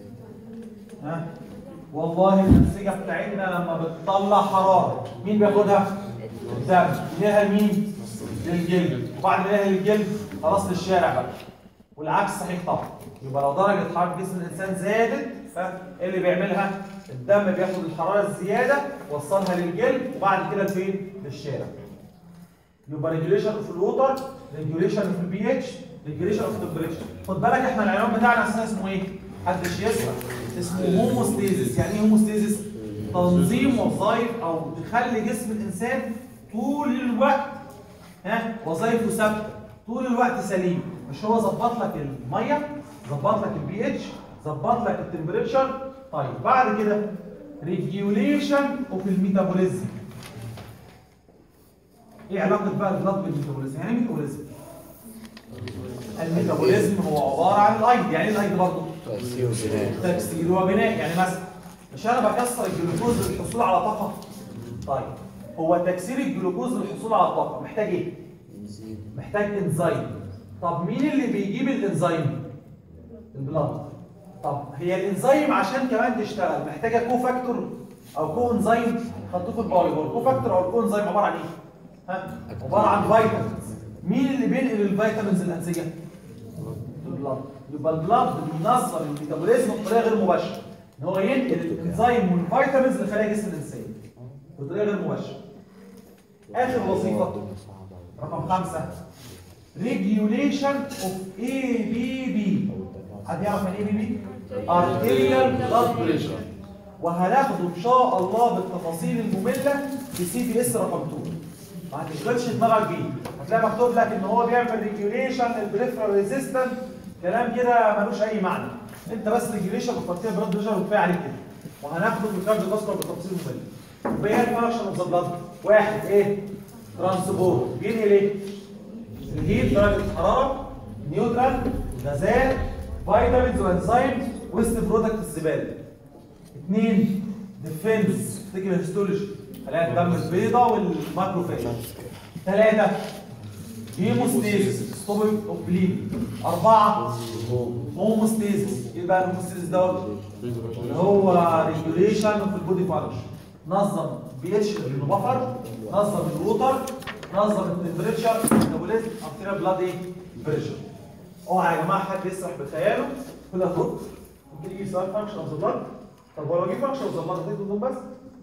ها والله الانسجه بتاعتنا لما بتطلع حراره مين بياخدها؟ الدم ليها لمين؟ للجلد وبعد ما ليها للجلد خلاص للشارع بقى والعكس صحيح طبعا يبقى لو درجه حراره جسم الانسان زادت فايه اللي بيعملها؟ الدم بياخد الحراره الزياده وصلها للجلد وبعد كده لفين؟ للشارع يبقى ريجوليشن اوف الووتر ريجوليشن اوف البي اتش ريجوليشن اوف تمبريتشر خد بالك احنا العنوان بتاعنا اساسا اسمه ايه؟ محدش يسمع اسمه هوموستيزيس يعني ايه هوموستيزيس؟ تنظيم وظائف او تخلي جسم الانسان طول الوقت ها وظائفه ثابته طول الوقت سليم مش هو ظبط لك الميه ظبط لك البي اتش ظبط لك التمبريتشر طيب بعد كده ريجوليشن اوف الميتابوليزم ايه علاقه بقى البلاد بالميتابوليزم يعني ايه ميتابوليزم الميتابوليزم هو عباره عن الايض يعني ايه الايض برضه تكسير وبناء يعني مثلا مش انا بكسر الجلوكوز للحصول على طاقه طيب هو تكسير الجلوكوز للحصول على الطاقه محتاج ايه محتاج انزيم طب مين اللي بيجيب الانزيم البلاد طب هي الانزيم عشان كمان تشتغل محتاجه كو فاكتور او كو انزيم خدتوه في البايو كو فاكتور او كو انزيم عباره عن ايه ها عباره عن فيتامينز مين اللي بينقل الفيتامينز الانسجه البلاد يبقى البلاد بينظم الميتابوليزم بطريقه غير مباشره ان هو ينقل الانزيم والفيتامينز لخلايا جسم الانسان بطريقه غير مباشره اخر وظيفه رقم خمسة regulation of ABB حد يعرف يعني ايه ABB؟ arterial blood pressure وهناخده ان شاء الله بالتفاصيل المملة في سي بي اس رقم 2 ما هتشغلش دماغك بيه هتلاقي مكتوب لك ان هو بيعمل ريجوليشن البريفرال ريزيستنت كلام كده ملوش اي معنى انت بس ريجوليشن بالترتيب بلاد بريشر وكفايه عليك كده وهناخده في الكارد باسكر بالتفاصيل المملة وبيان فانكشن اوف ذا بلاد واحد ايه؟ ترانسبورت بينقل ايه؟ الهيت درجه الحراره نيوترال غازات فيتامينز وانزيمز ويست برودكت الزباله اثنين ديفنس افتكر الهيستولوجي خلايا الدم البيضاء والماكروفاج ثلاثه هيموستيزيس ستوب اوف بليد اربعه هوموستيزيس ايه بقى الهوموستيزيس دوت اللي هو ريجوليشن في البودي فانكشن نظم بي اتش بفر نظم الوتر نظم التمبريتشر الميتابوليزم ارتيريال بلاد ايه بريشر اوعى يا جماعه حد يسرح بخياله كده خد ممكن يجي سؤال فانكشن اوف ذا بلاد طب ولو جه فانكشن اوف ذا بلاد هتكتب دول بس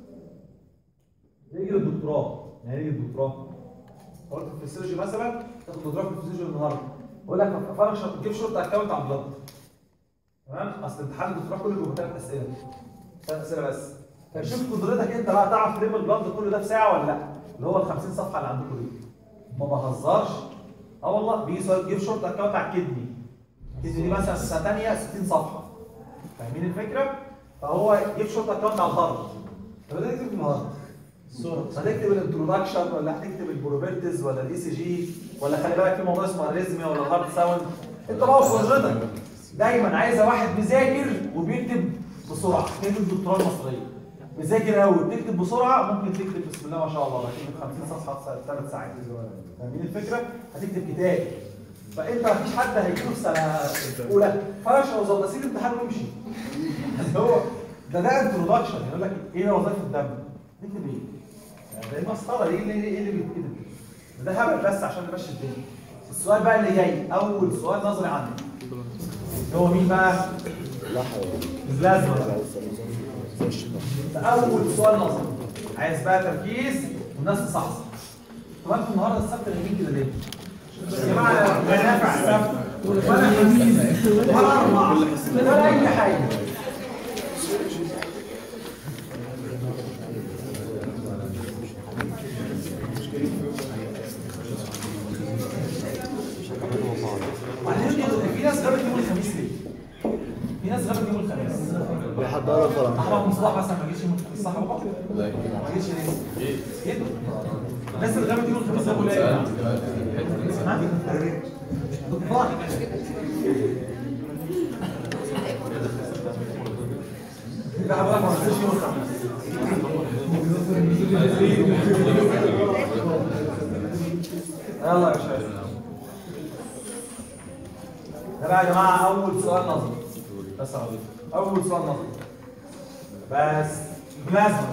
يجي للدكتوراه يعني يجي للدكتوراه قلت في الفسيولوجي مثلا تاخد دكتوراه في الفسيولوجي النهارده يقول لك فانكشن تجيب شورت اكونت على البلاد تمام اصل امتحان الدكتوراه كله بيبقى ثلاث اسئله ثلاث اسئله بس فشوف قدرتك انت بقى تعرف تلم البلاد كله ده في ساعه ولا لا اللي هو ال 50 صفحه اللي عندكم دي ما بهزرش اه والله بيجي سؤال جيب شورت اكونت على الكدني الكدني دي مثلا السنه ثانيه 60 صفحه فاهمين الفكره؟ فهو جيب شورت اكونت على الهارد طب ده تكتب النهارده هتكتب الانترودكشن ولا هتكتب البروبرتيز ولا الاي سي جي ولا خلي بالك في موضوع اسمه الريزمي ولا الهارد ساوند انت بقى وقدرتك دايما عايزه واحد مذاكر وبيكتب بسرعه كلمه الدكتوراه المصريه مذاكر قوي بتكتب بسرعه ممكن تكتب بسم الله ما شاء الله هتكتب 50 صفحه في ثلاث ساعات فاهمين الفكره؟ هتكتب كتاب فانت ما فيش حد هيجيله في سنه اولى فرش او ظبط امتحان ويمشي هو ده ده انترودكشن يقول لك ايه وظائف الدم؟ تكتب ايه؟ يعني ده مسخره ايه اللي ايه اللي بيتكتب؟ ده هبل بس عشان نمشي الدنيا السؤال بقى اللي جاي اول سؤال نظري عندك هو مين بقى؟ البلازما بقى ده اول سؤال نظري عايز بقى تركيز والناس تصحصح طب انتوا النهارده السبت غايبين كده ليه؟ يا جماعه لا نافع السبت ولا خميس ولا اربعه ولا اي حاجه وبعدين في ناس غابت يوم الخميس ليه؟ في ناس غابت يوم الخميس بيحضروا فرح احمد مصطفى مثلا ما جيش يوم الخميس صح بابا؟ ما جيش ليه؟ ايه؟ الناس اللي غابت يوم الخميس ابو ليه؟ ها؟ بالضبط لا حضرتك ما نزلش يوم الخميس يلا يا شباب ده بقى يا جماعه اول سؤال نظري بس يا حبيبي اول سؤال نظري بس بلازما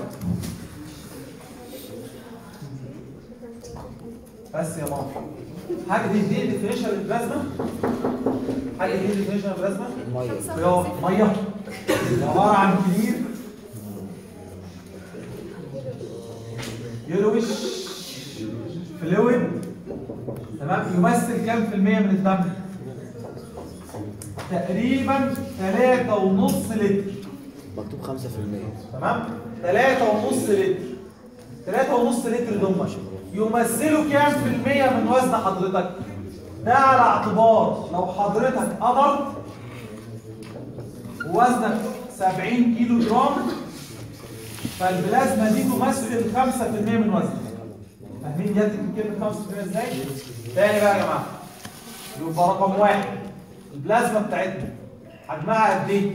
بس يا ماما حاجه دي دي ديفينيشن للبلازما حاجه دي ديفينيشن للبلازما ميه ميه عباره عن كبير يلوش فلويد تمام يمثل كام في المية من الدم؟ تقريبا 3.5 لتر مكتوب 5% تمام 3.5 لتر 3.5 لتر دول يمثلوا كام في المية من وزن حضرتك؟ ده على اعتبار لو حضرتك قدر ووزنك 70 كيلو جرام فالبلازما دي تمثل 5% من وزنك فاهمين جت كلمة 5% ازاي؟ تاني بقى يا جماعة يبقى رقم واحد البلازما بتاعتنا حجمها قد ايه؟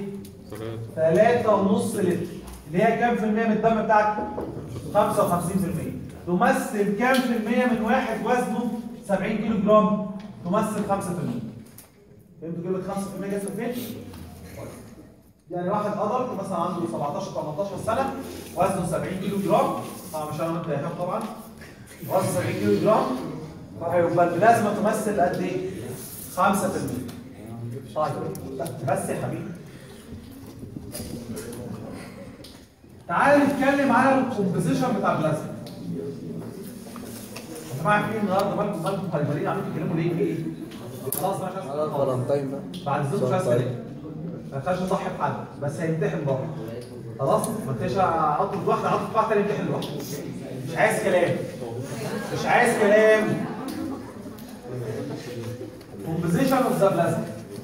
3.5 لتر اللي هي كام في المية من الدم بتاعك؟ 55% تمثل كام في المية من واحد وزنه 70 كيلو جرام تمثل 5% فهمتوا كلمة 5% جت فين؟ يعني واحد ادلت مثلا عنده 17 18 سنة وزنه 70 كيلو جرام طبعا مش انا وانت يا إيهاب طبعا وزنه 70 كيلو جرام فهيبقى البلازما تمثل قد ايه؟ 5% طيب بس يا حبيبي تعال نتكلم على الكومبوزيشن بتاع البلازما يا جماعه في إيه النهارده مالكم مالكم هايبرين عاملين تتكلموا ليه في ايه؟ خلاص بقى مش عايز فالنتاين بقى بعد الزوج مش عايز كلام ما ينفعش اضحي بحد بس هيمتحن برضه خلاص ما انتش اطلب واحده اطلب واحده تاني يمتحن لوحده مش عايز كلام مش عايز كلام كومبوزيشن اوف ذا بلازما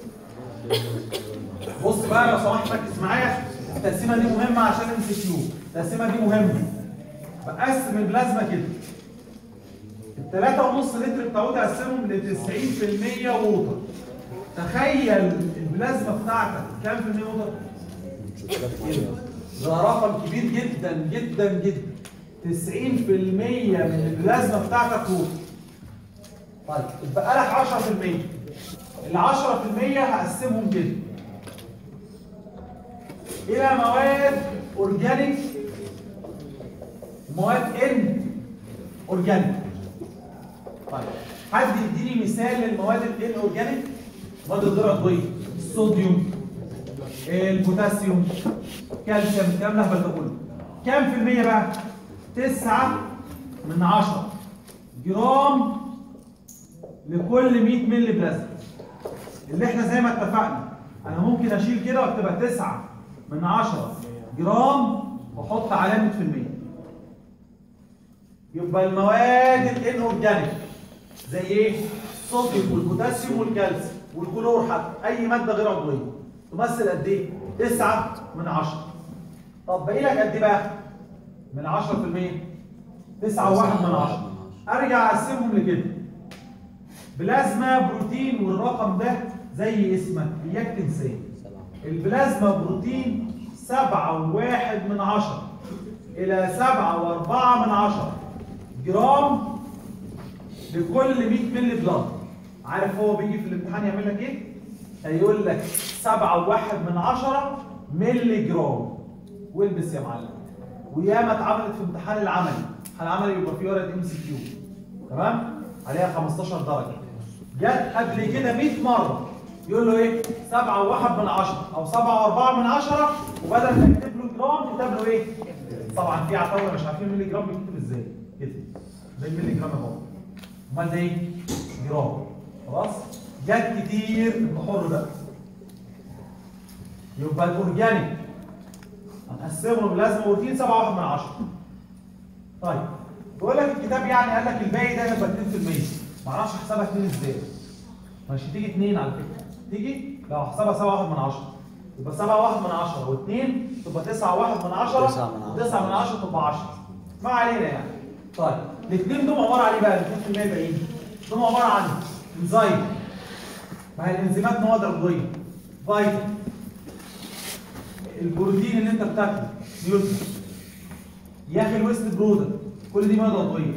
بص بقى لو سمحت ركز معايا التقسيمه دي مهمه عشان ام سي كيو التقسيمه دي مهمه بقسم البلازما كده التلاتة ونص لتر بتاعته تقسمهم ل 90% ووتر تخيل البلازما بتاعتك كام في المية ووتر؟ ده رقم كبير جدا جدا جدا 90% من البلازما بتاعتك ووتر طيب اتبقى لك 10% ال 10% هقسمهم كده الى مواد اورجانيك ومواد ان اورجانيك طيب حد يديني مثال للمواد الان اورجانيك مواد الغير عضويه الصوديوم البوتاسيوم كالسيوم الكلام ده ده كله كام في المية بقى؟ تسعة من عشرة جرام لكل 100 مللي بلازما اللي احنا زي ما اتفقنا انا ممكن اشيل كده واكتبها 9 من 10 جرام واحط علامه في المية يبقى المواد الان اورجانيك زي ايه؟ الصوديوم والبوتاسيوم والكالسيوم والكلور حتى اي ماده غير عضويه تمثل قد ايه؟ 9 من 10 طب باقي لك قد ايه بقى؟ من 10% 9 وواحد من 10 ارجع اقسمهم لكده بلازما بروتين والرقم ده زي اسمك اياك تنساه البلازما بروتين سبعة وواحد من عشرة إلى سبعة وأربعة من عشرة جرام لكل 100 مللي بلاد عارف هو بيجي في الامتحان يعمل لك إيه؟ هيقول لك سبعة وواحد من عشرة مللي جرام والبس يا معلم وياما اتعملت في امتحان العملي امتحان العملي بيبقى فيه ورقة ام سي كيو تمام؟ عليها 15 درجة جت قبل كده 100 مرة يقول له ايه؟ 7 وواحد من 10 او 7 و4 من 10 وبدل ما يكتب له جرام كتب له ايه؟ طبعا في عتاوله مش عارفين مللي جرام بيكتب ازاي كده ده المللي جرام اهو امال ده ايه؟ جرام خلاص؟ جت كتير انت حر بقى يبقى الاورجانيك هنقسمه لازم بروتين 7 واحد من 10 طيب بيقول لك الكتاب يعني قال لك الباقي ده يبقى 2% ما اعرفش احسبها 2 ازاي مش هتيجي 2 على فكره تيجي لو احسبها 7 واحد من 10 يبقى 7 واحد من 10 و2 تبقى 9 واحد من 10 تسعة من عشرة. 9 من 10 تبقى 10 ما علينا يعني طيب الاثنين دول عباره عن ايه بقى ال 2% باقيين دول عباره عن انزيم ما هي الانزيمات مواد عضويه فيتامين البروتين اللي انت بتاكله نيوتن يا اخي الويست برودكت كل دي مواد عضويه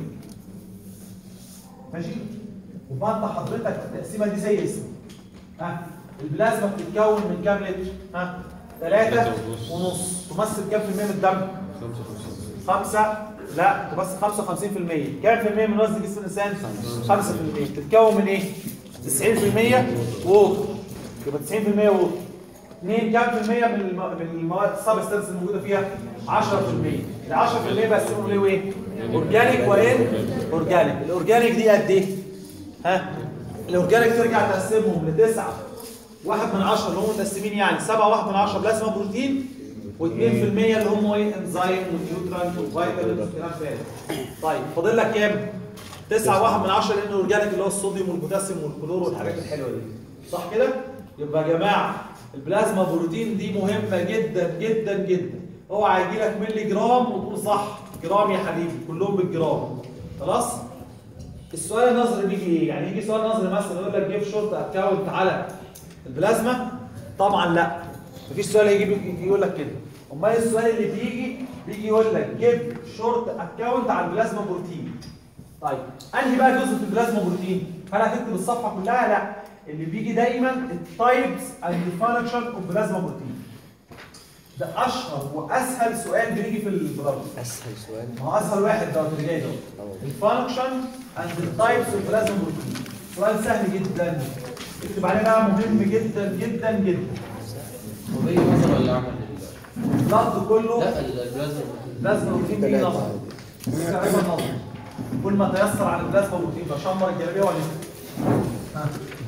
ماشي وبعد حضرتك التقسيمه دي زي اسمها ها البلازما بتتكون من كام لتر ها ثلاثة ونص تمثل كام في المية من الدم خمسة لا تمثل 55% كام في المية من وزن جسم الإنسان 5% بتتكون من إيه 90% ووتر يبقى 90% ووتر اثنين كام في المية من الم- من المواد السبستانس الموجودة فيها 10% ال 10% بقسمهم ليه وايه؟ اورجانيك وان اورجانيك الاورجانيك دي قد ايه؟ ها؟ الاورجانيك ترجع تقسمهم لتسعة واحد من عشرة اللي هم متقسمين يعني سبعة واحد من عشرة بلازما بروتين و2% اللي هم ايه؟ انزيم ونيوترانت وفيتامين والكلام ده طيب فاضل لك كام؟ تسعة واحد من عشرة لان الاورجانيك اللي هو الصوديوم والبوتاسيوم والكلور والحاجات الحلوة دي صح كده؟ يبقى يا جماعة البلازما بروتين دي مهمة جدا جدا جدا اوعى يجي لك ملي جرام وتقول صح جرام يا حبيبي كلهم بالجرام خلاص؟ السؤال النظري بيجي ايه؟ يعني يجي سؤال نظري مثلا يقول لك جيب شورت اكونت على البلازما طبعا لا مفيش سؤال هيجي يجي يقول لك كده امال السؤال اللي بيجي بيجي يقول لك جيب شورت اكونت على البلازما بروتين طيب انهي بقى جزء في البلازما بروتين هل هتكتب الصفحه كلها لا اللي بيجي دايما التايبس اند فانكشن اوف بلازما بروتين ده اشهر واسهل سؤال بيجي في البرامج اسهل سؤال ما هو اسهل واحد ده اللي جاي ده الفانكشن اند التايبس اوف بلازما بروتين سؤال سهل جدا اكتب عليه بقى مهم جدا جدا جدا هو ايه نظر ولا عمل الضغط كله لا البلازما بلازما بروتين بيجي نظر تقريبا نظر كل ما تيسر على البلازما بروتين بشمر الجلابيه ولا ها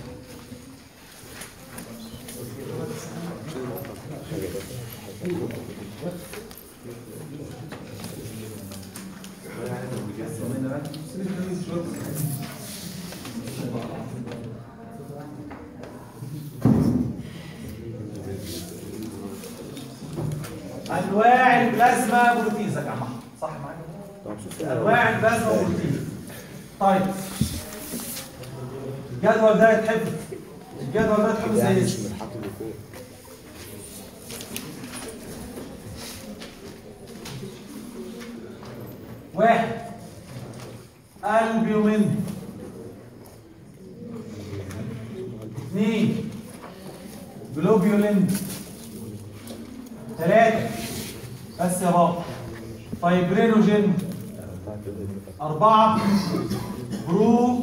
انواع البلازما بروتين يا جماعه صح معايا طب شوف الأول. انواع البلازما بروتين طيب الجدول ده يتحفظ الجدول ده يتحفظ كده يعني زي مش اسمه. من الحق اللي فوق واحد البيومين اثنين جلوبيولين ثلاثة بس يا بابا فايبرينوجين أربعة برو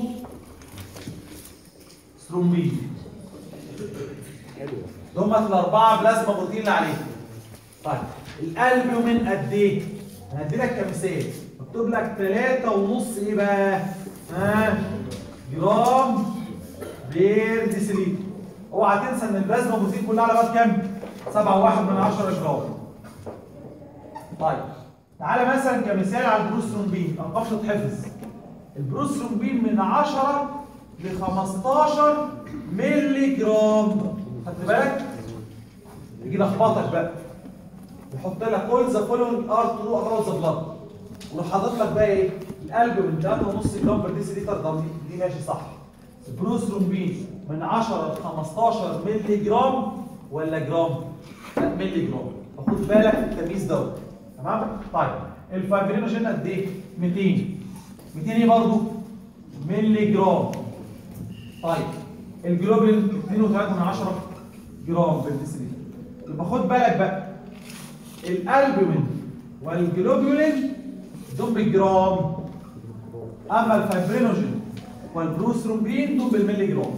سترومبين حلو دول الأربعة بلازما بروتين اللي عليهم طيب الألبيومين قد إيه؟ أنا هدي لك كمثال مكتوب لك ثلاثة ونص إيه بقى؟ ها؟ جرام بير ديسيليتر اوعى تنسى إن البلازما بروتين كلها على بعض كام؟ سبعة وواحد من عشرة جرام طيب تعالى مثلا كمثال على البروسترومبين ارقام تتحفظ البروسترومبين من 10 ل 15 مللي جرام خدت بالك يجي لخبطك بقى يحط لك اول ذا فولوينج ار ترو اباوت ذا بلاد ويروح حاطط لك بقى ايه القلب من 3.5 جرام بر ديسيليتر ده دي, دي ماشي صح البروسترومبين من 10 ل 15 مللي جرام ولا جرام؟ لا مللي جرام فخد بالك التمييز دوت تمام؟ طيب الفايبرينوجين قد ايه؟ 200 200 ايه برضه؟ مللي جرام طيب الجلوبين 2.3 من 10 جرام بالديسيليتر يبقى خد بالك بقى الالبومين والجلوبولين دول بالجرام اما الفايبرينوجين والبروسترومبين دول بالملي جرام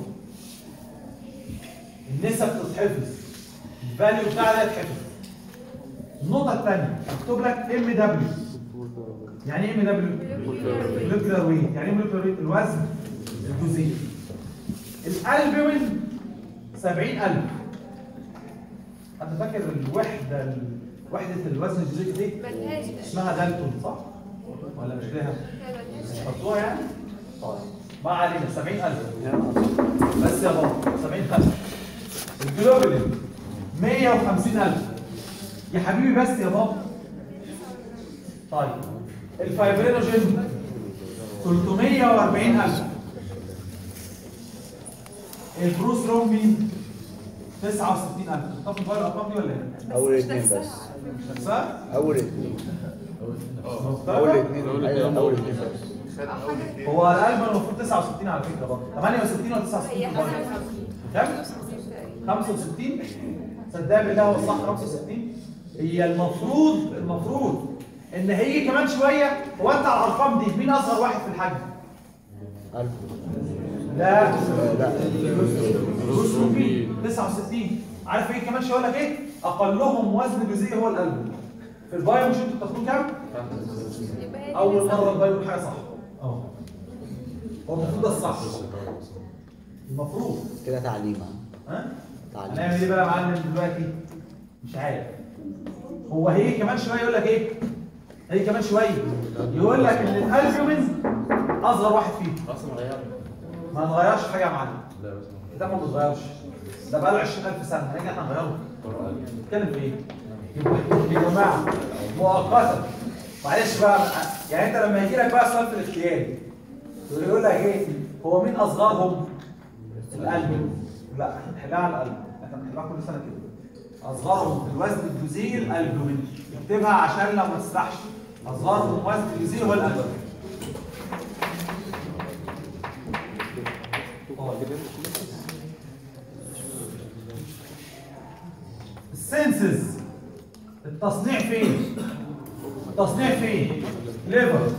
النسب تتحفظ الفاليو بتاع ده يتحفظ النقطة الثانية مكتوب لك ام دبليو يعني ايه ام دبليو؟ مولكيولار ويت يعني ايه مولكيولار ويت؟ الوزن الجزيئي الالبومين 70000 انت فاكر الوحدة ال- وحدة الوزن الجزيئي دي ملهاش اسمها دالتون صح؟ ولا مش ليها؟ ملهاش حطوها يعني؟ طيب ما علينا 70000 بس يا بابا 70000 الجلوبولين 150000 يا حبيبي بس يا بابا طيب الفايبرينوجين 340000 البروسترومبين 69000 تاخد بالك الارقام دي ولا ايه؟ اول اتنين بس مش نفسها؟ اول اتنين اول اتنين ايوه اول اتنين بس هو القلب المفروض 69 على فكره برضه 68 ولا 69 هي برضه؟ 55 كام؟ 65 صدق بالله هو الصح 65 هي المفروض المفروض ان هي كمان شويه هو انت على الارقام دي مين اصغر واحد في الحجم؟ ألف لا لا بروسترومبين 69 عارف ايه كمان شويه اقول لك ايه؟ اقلهم وزن جزيئي هو القلب في البايو مش انتوا بتاخدوه كام؟ يبقى هي دي اول نفسها. مره البايو يقول حاجه صح اه هو المفروض ده الصح المفروض كده تعليم ها؟ ها؟ تعليم هنعمل ايه بقى يا معلم دلوقتي؟ مش عارف هو هي كمان شويه يقول لك ايه؟ هي كمان شويه يقول لك ان الالبومين اصغر واحد فيهم اصلا غيرنا ما نغيرش حاجه يا معلم لا بس ده ما بيتغيرش ده بقى له 20000 سنه هنيجي احنا نغيره بتتكلم في ايه؟ يبقى- يا جماعه مؤقتا معلش بقى يعني انت لما يجي لك بقى سؤال في الاختياري يقول لك ايه؟ هو مين اصغرهم؟ القلب لا احنا بنحلها على القلب احنا بنحلها كل سنه كده اصغرهم في الوزن الجزيئي الالبومين اكتبها عشان لو ما تسرحش اصغرهم وزن الجزيئي هو الالبومين السنسز التصنيع فين؟ التصنيع فين؟ ليفر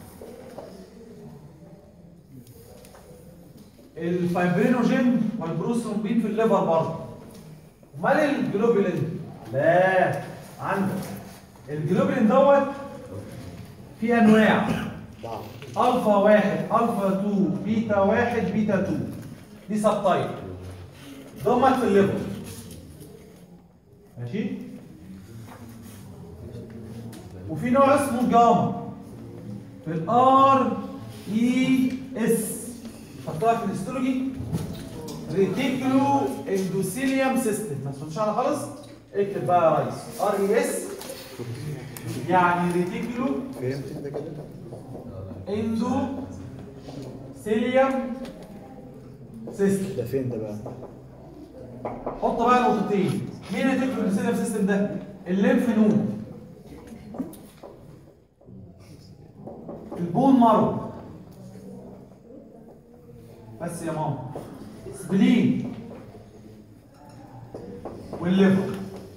الفايبرينوجين والبروسترومبين في الليفر برضه امال الجلوبولين لا عندك الجلوبولين دوت في انواع الفا واحد الفا 2 بيتا واحد بيتا 2 دي سب تايب دمت في الليفر ماشي وفي نوع اسمه جاما في الار اي اس حطها في الهيستولوجي ريتيكولو اندوثيليوم سيستم ما تفهمش على خالص اكتب بقى يا ريس ار اي اس يعني ريتيكولو فهمت انت كده؟ اندو سيليوم سيستم ده فين ده بقى؟ حط بقى نقطتين مين اللي تكتب السيليوم سيستم ده الليمف نود البون مارو بس يا ماما سبلين والليفر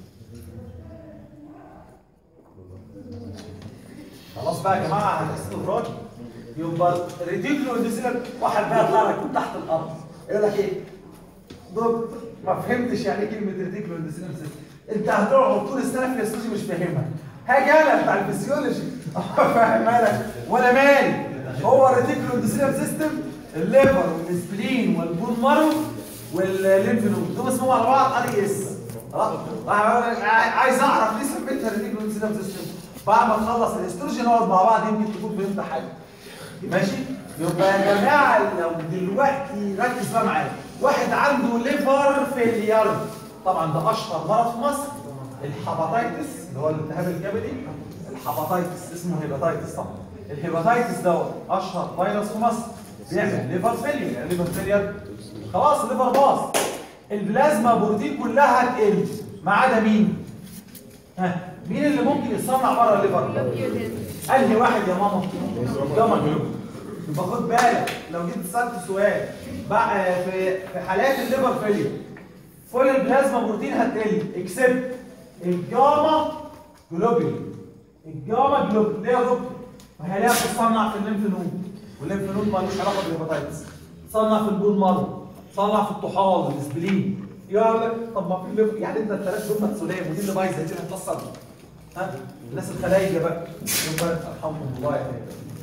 خلاص بقى يا جماعه هتستخراج يبقى ريديكولو اندوسيلر واحد بقى يطلع لك من تحت الارض يقول لك ايه دكتور ما فهمتش يعني ايه كلمه ريديكولو اندوسيلر انت هتقعد طول السنه في الفسيولوجي مش فاهمها هاجي انا بتاع الفسيولوجي فاهمها لك وانا مالي هو الريديكولو اندوسيلر سيستم الليفر والسبلين والبون مارو والليمف نود دول اسمهم على بعض ار اس خلاص عايز اعرف ليه سميتها ريديكولو اندوسيلر سيستم بعد ما نخلص الهيستولوجي نقعد مع بعض يمكن تكون فهمت حاجه ماشي يبقى يا جماعه لو دلوقتي ركز بقى معايا واحد عنده ليفر فيلير طبعا ده اشهر مرض في مصر الهيباتيتس اللي هو الالتهاب الكبدي الهيباتيتس اسمه هيباتيتس طبعا الهيباتيتس دوت اشهر فيروس في مصر بيعمل ليفر فيلير يعني ليفر فيلير خلاص الليفر باظ البلازما بروتين كلها هتقل ما عدا مين؟ ها مين اللي ممكن يتصنع بره الليفر؟ انهي واحد يا ماما؟ جاما جلوبين يبقى خد بالك لو جيت سالت سؤال بقى في في حالات الليفر فيلير كل البلازما بروتين هتقل اكسبت الجاما جلوبين الجاما جلوبين ليه يا دكتور؟ ما هي ليها بتتصنع في الليمف نود والليمف نود مالوش علاقه بالهيباتيتس تصنع في البون مارو تصنع في الطحال والاسبلين يقول لك طب ما في الليفر يعني انت الثلاث دول متسوليه ودي اللي بايظه دي اللي هتوصل ها الناس الخلايجه بقى يبقى ارحمهم الله يا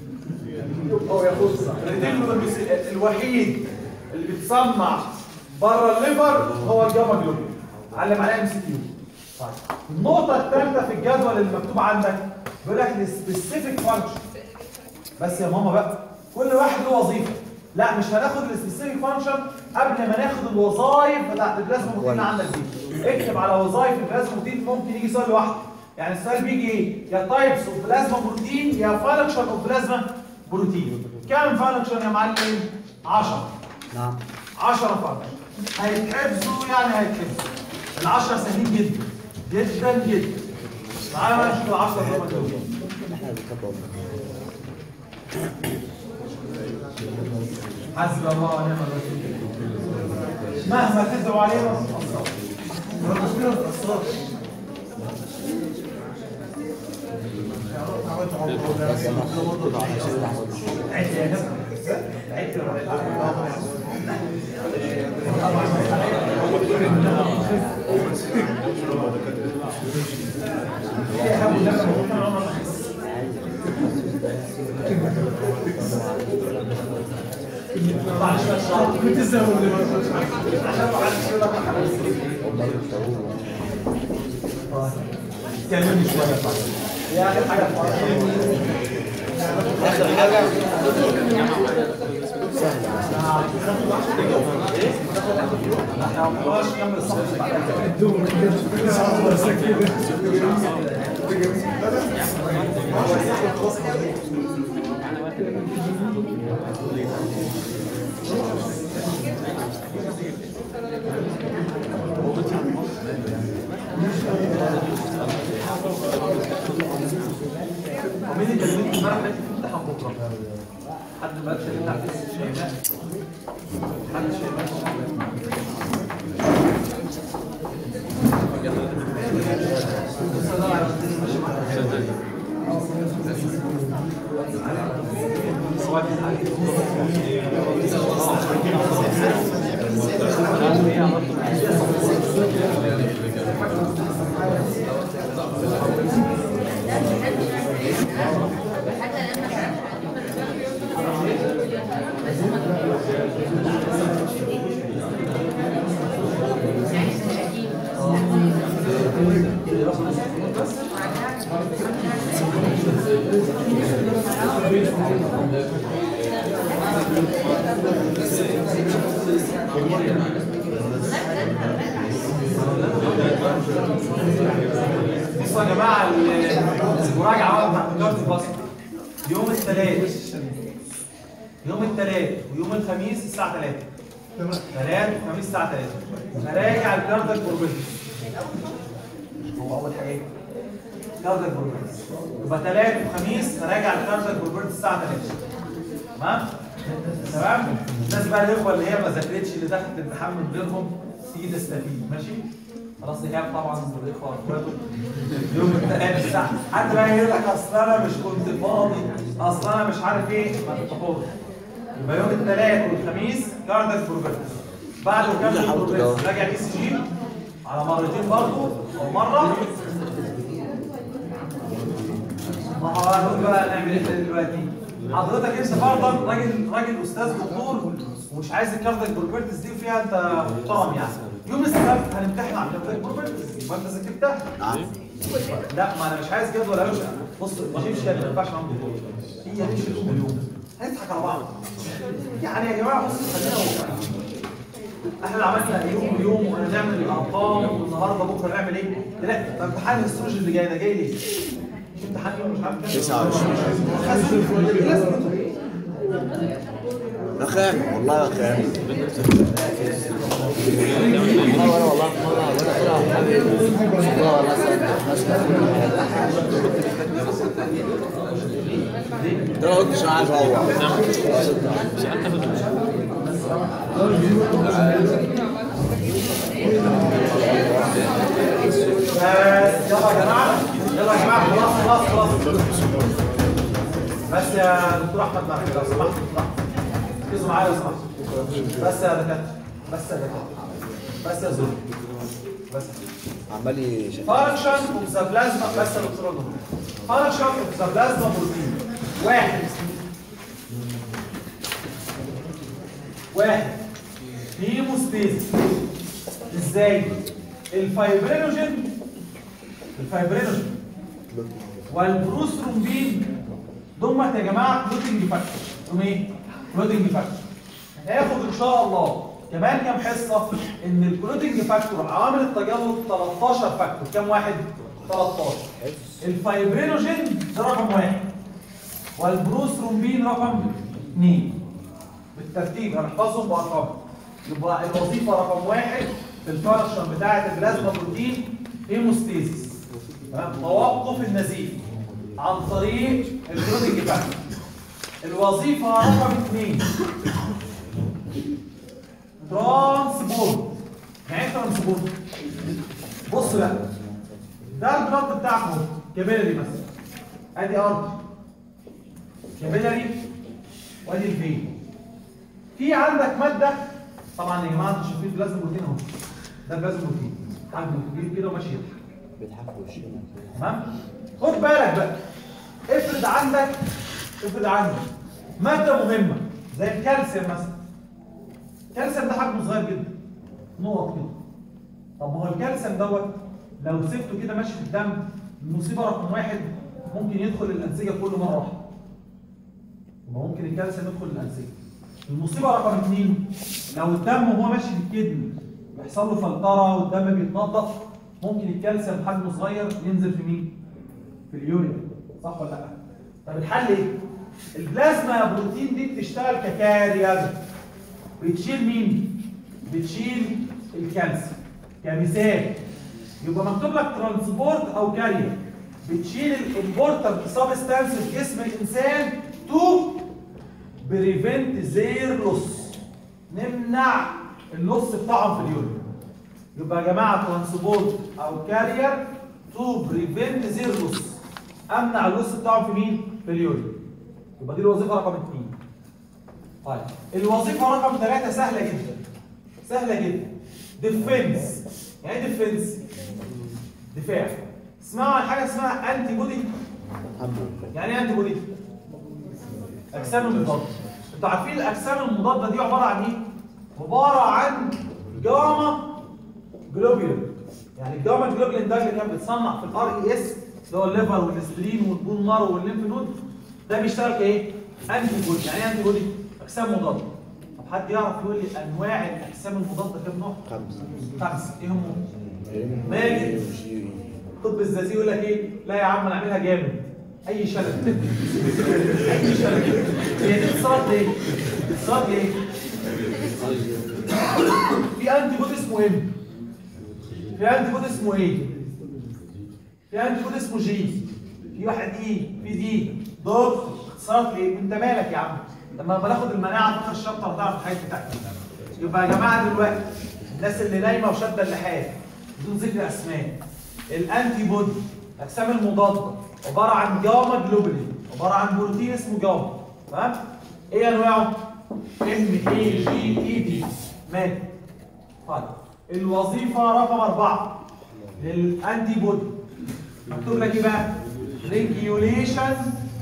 هو ياخد الوحيد اللي بيتصنع بره الليفر هو الجاما جلوبين علم عليها ام سي كيو طيب النقطه الثالثه في الجدول اللي مكتوب عندك بيقول لك السبيسيفيك فانكشن بس يا ماما بقى كل واحد له وظيفه لا مش هناخد السبيسيفيك فانكشن قبل ما ناخد الوظائف بتاعت البلازما بروتين عندك دي اكتب على وظائف البلازما بروتين ممكن يجي سؤال لوحده يعني السؤال بيجي ايه يا تايبس اوف بلازما بروتين يا فانكشن اوف بلازما بروتين كام فانكشن يا معلم 10 نعم 10 فانكشن هيتحفظوا يعني هيتحفظوا ال10 سهلين جدا جدا جدا تعالى بقى نشوف ال10 دول دول احنا بنكبر حسبي الله ونعم الوكيل مهما تدعوا عليه ما تتأثرش المشكلة ما تتأثرش عدت يا جماعة عدت معلش بس بتزود عشان ما حدش يقول لك كلمني شويه طيب هي اخر حاجه اخر حاجه احنا ما نقدرش نكمل الصفحه اللي بعدها مين اللي كلمتني امبارح قالت لي في امتحان بكره حد ما قالش اللي بتاع شيماء حد شيماء بصوا يا جماعه المراجعه بقى تجاره البصر يوم الثلاث يوم الثلاث ويوم الخميس الساعه 3 ثلاث وخميس الساعه 3 هراجع الكاردك بروبرتيز هو اول حاجه ايه؟ كاردك بروبرتيز يبقى ثلاث وخميس هراجع الكاردك بروبرتيز الساعه 3 تمام؟ تمام؟ الناس بقى الاخوه اللي هي ما ذاكرتش اللي دخلت الامتحان من غيرهم تيجي تستفيد ماشي؟ خلاص ايهاب طبعا والاخوه واخواته يوم الثلاث الساعه حد بقى يقول لك اصل انا مش كنت فاضي اصل انا مش عارف ايه ما انت فاضي يبقى يوم الثلاث والخميس كاردك بروبرتيز بعد كاردك بروبرتيز راجع الاي سي جي على مرتين برضه او مره ما هو هنقول بقى نعمل ايه دلوقتي حضرتك انت فرضا راجل راجل استاذ دكتور ومش عايز الكاردك بروبرتيز دي وفيها انت محترم يعني يوم السبت هنمتحن على الكاردك بروبرتيز يبقى انت ذاكرتها لا ما انا مش عايز جدول يا باشا بص ما تمشي ما ينفعش معاهم دكتور هي تمشي اليوم اليوم هنضحك على بعض يعني يا جماعه بص خلينا واقعيين احنا عملنا يوم ويوم وهنعمل الارقام والنهارده بكره نعمل ايه؟ لا طب امتحان الاستروجين اللي جاي ده جاي ليه؟ مش امتحان يوم مش عارف كام 29 رخام والله رخام والله والله والله والله ده ما قلتش انا عايز اروح بس يلا يا جماعه يلا يا جماعه خلاص خلاص خلاص بس يا دكتور احمد معاك لو سمحت ركزوا معايا لو سمحت بس يا دكاتره بس يا دكاتره بس يا زول بس عمال يشوف فانكشن اوف ذا بلازما بس يا دكتور فانكشن اوف ذا بلازما بروتين واحد واحد هيموستيز ازاي؟ الفايبرينوجين الفايبرينوجين والبروسترومبين دول يا جماعه كلوتنج فاكتور دول ايه؟ كلوتنج فاكتور هناخد ان شاء الله كمان كام حصه ان الكلوتنج فاكتور عوامل التجلط 13 فاكتور كام واحد؟ 13 الفايبرينوجين ده رقم واحد والبروسترومبين رقم اثنين بالترتيب هنحفظهم بارقام يبقى الوظيفه رقم واحد في الفانكشن بتاعه البلازما بروتين هيموستيزيس تمام توقف النزيف عن طريق الكلوتنج فاكتور الوظيفه رقم اثنين ترانسبورت يعني ايه ترانسبورت؟ بص بقى ده البلط بتاعك اهو كابيلاري مثلا ادي ارض كابيلاري وادي الفين في عندك ماده طبعا يا جماعه انتوا شايفين البلازما بروتين اهو ده البلازما بروتين حجمه كبير كده وماشي يضحك بيضحك في وشنا تمام خد بالك بقى افرض عندك افرض عندك ماده مهمه زي الكالسيوم مثلا الكالسيوم ده حجمه صغير جدا نقط كده طب ما هو الكالسيوم دوت لو سبته كده ماشي في الدم المصيبه رقم واحد ممكن يدخل الانسجه كل مره واحده يبقى ممكن الكالسيوم يدخل الانسجه المصيبه رقم اثنين لو الدم وهو ماشي في الكدن بيحصل له فلتره والدم بيتنضف ممكن الكالسيوم حجمه صغير ينزل في مين؟ في اليوريا صح ولا لا؟ طب الحل ايه؟ البلازما بروتين دي بتشتغل ككارير بتشيل مين؟ بتشيل الكالسيوم كمثال يبقى مكتوب لك ترانسبورت او كارير بتشيل الامبورتنت سبستانس في جسم الانسان تو بريفنت زير لوس نمنع اللص بتاعهم في اليورين يبقى يا جماعه ترانسبورت او كارير تو بريفنت زير لوس امنع اللص بتاعهم في مين؟ في اليورين يبقى دي الوظيفه رقم اثنين طيب الوظيفه رقم ثلاثه سهله جدا سهله جدا ديفنس يعني ايه ديفنس؟ دفاع اسمعوا عن حاجه اسمها انتي بودي يعني ايه انتي بودي؟ اجسام المضاده انتوا عارفين الاجسام المضاده دي عباره عن ايه؟ عباره عن جاما جلوبيولين يعني الجاما جلوبيولين ده اللي كان بيتصنع في الار اي اس اللي هو الليفر والسترين والبون مارو والليمف نود ده بيشتغل كايه؟ انتي بودي يعني ايه انتي بودي؟ اجسام مضاده طب حد يعرف يقول لي انواع الاجسام المضاده كام نوع؟ خمسة خمسه ايه هم؟ ماجد طب الزازي يقول لك ايه؟ لا يا عم نعملها جامد اي شلل اي شلل هي دي اتصالات ليه؟ اتصالات ليه؟ في انتي بودي اسمه ايه؟ في انتي بودي اسمه ايه؟ في انتي بودي اسمه جي في واحد اي في دي دوت اختصارات ليه؟ انت مالك يا عم؟ لما بناخد المناعه في اخر الشابتر تعرف الحاجات بتاعتي يبقى يا جماعه دلوقتي الناس اللي نايمه وشاده اللحاف بدون ذكر اسماء الانتي بودي الاجسام المضاده عباره عن جاما جلوبولين عباره عن بروتين اسمه جاما تمام ايه انواعه ام اي جي اي دي ماشي طيب الوظيفه رقم أربعة للانتي بودي مكتوب لك ايه بقى ريجيوليشن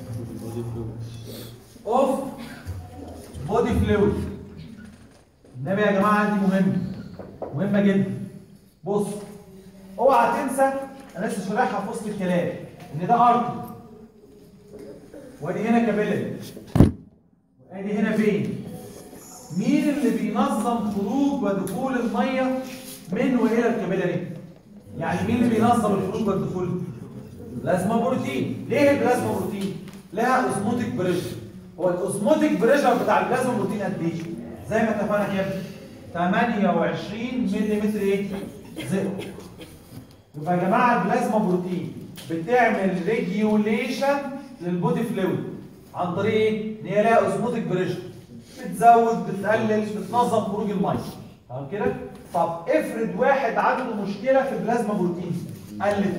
اوف بودي فلويد النبي يا جماعه دي مهمه مهمه جدا بص اوعى تنسى انا لسه شارحها في وسط الكلام ان ده ارتي وادي هنا كابيلاري وادي هنا فين مين اللي بينظم خروج ودخول الميه من والى الكابيلاري يعني مين اللي بينظم الخروج والدخول بلازما بروتين ليه البلازما بروتين لها اوزموتيك بريشر هو الاوزموتيك بريشر بتاع البلازما بروتين قد ايه زي ما اتفقنا كام 28 ملم ايه زئبق يبقى يا جماعه البلازما بروتين بتعمل ريجيوليشن للبودي فلويد عن طريق ايه؟ ان هي لها اوزموتيك بريشر بتزود بتقلل بتنظم خروج الميه تمام كده؟ طب افرض واحد عنده مشكله في البلازما بروتين قلت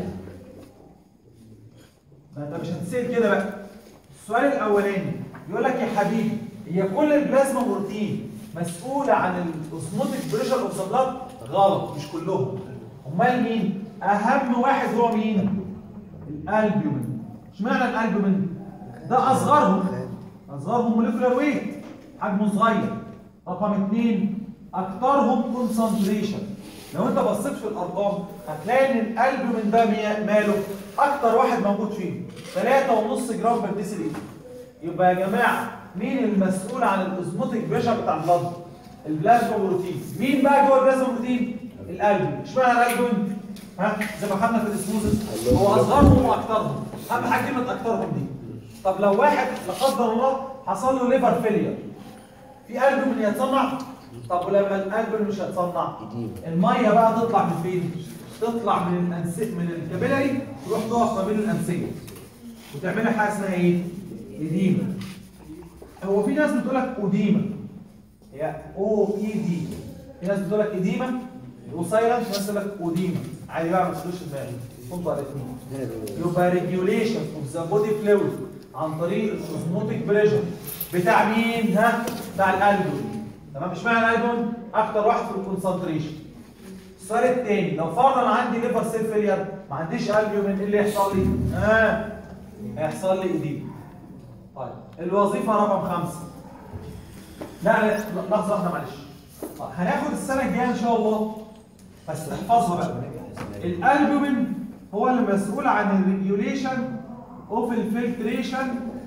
ما انت مش هتسال كده بقى السؤال الاولاني يقول لك يا حبيبي هي كل البلازما بروتين مسؤوله عن الاوزموتيك بريشر اوف ذا بلاد غلط مش كلهم امال مين اهم واحد هو مين الالبومين اشمعنى الالبومين ده اصغرهم اصغرهم موليكولار ويت حجمه صغير رقم اثنين اكثرهم كونسنتريشن لو انت بصيت في الارقام هتلاقي ان الالبومين ده مي- ماله اكتر واحد موجود فيه 3.5 جرام بر ديسيليتر يبقى يا جماعه مين المسؤول عن الاوزموتيك بريشر بتاع البلد البلازما بروتين مين بقى جوه البلازما بروتين الالبومين اشمعنى الالبومين ها زي ما خدنا في الاسموزس هو اصغرهم واكثرهم اهم حاجه كلمه اكثرهم دي طب لو واحد لا قدر الله حصل له ليفر فيلير في البومين يتصنع طب ولما الالبومين مش هيتصنع الميه بقى تطلع من فين تطلع من الانسيه من الكابيلاري تروح تقف ما بين الانسيه وتعمل لها حاجه اسمها ايه اديمه هو في ناس بتقول لك اوديمه هي او اي دي في ناس بتقول لك اديمه وسايلنت وناس تقول لك اوديمه عادي بقى ما تخلوش دماغي كنتوا على الاثنين يبقى ريجيوليشن اوف ذا بودي فلويد عن طريق الاوزموتيك بريشر بتاع مين ها بتاع الالبوم تمام مش معنى الالبوم اكتر واحد في الكونسنتريشن السؤال الثاني لو فرضا عندي ليفر سيل فيلير ما عنديش البومين ايه اللي يحصل لي ها هيحصل لي ايديم طيب الوظيفه رقم خمسة لا لا لحظه واحده معلش طيب، هناخد السنه الجايه ان شاء الله بس احفظها بقى الالبومين هو اللي مسؤول عن الريجوليشن اوف الفلتريشن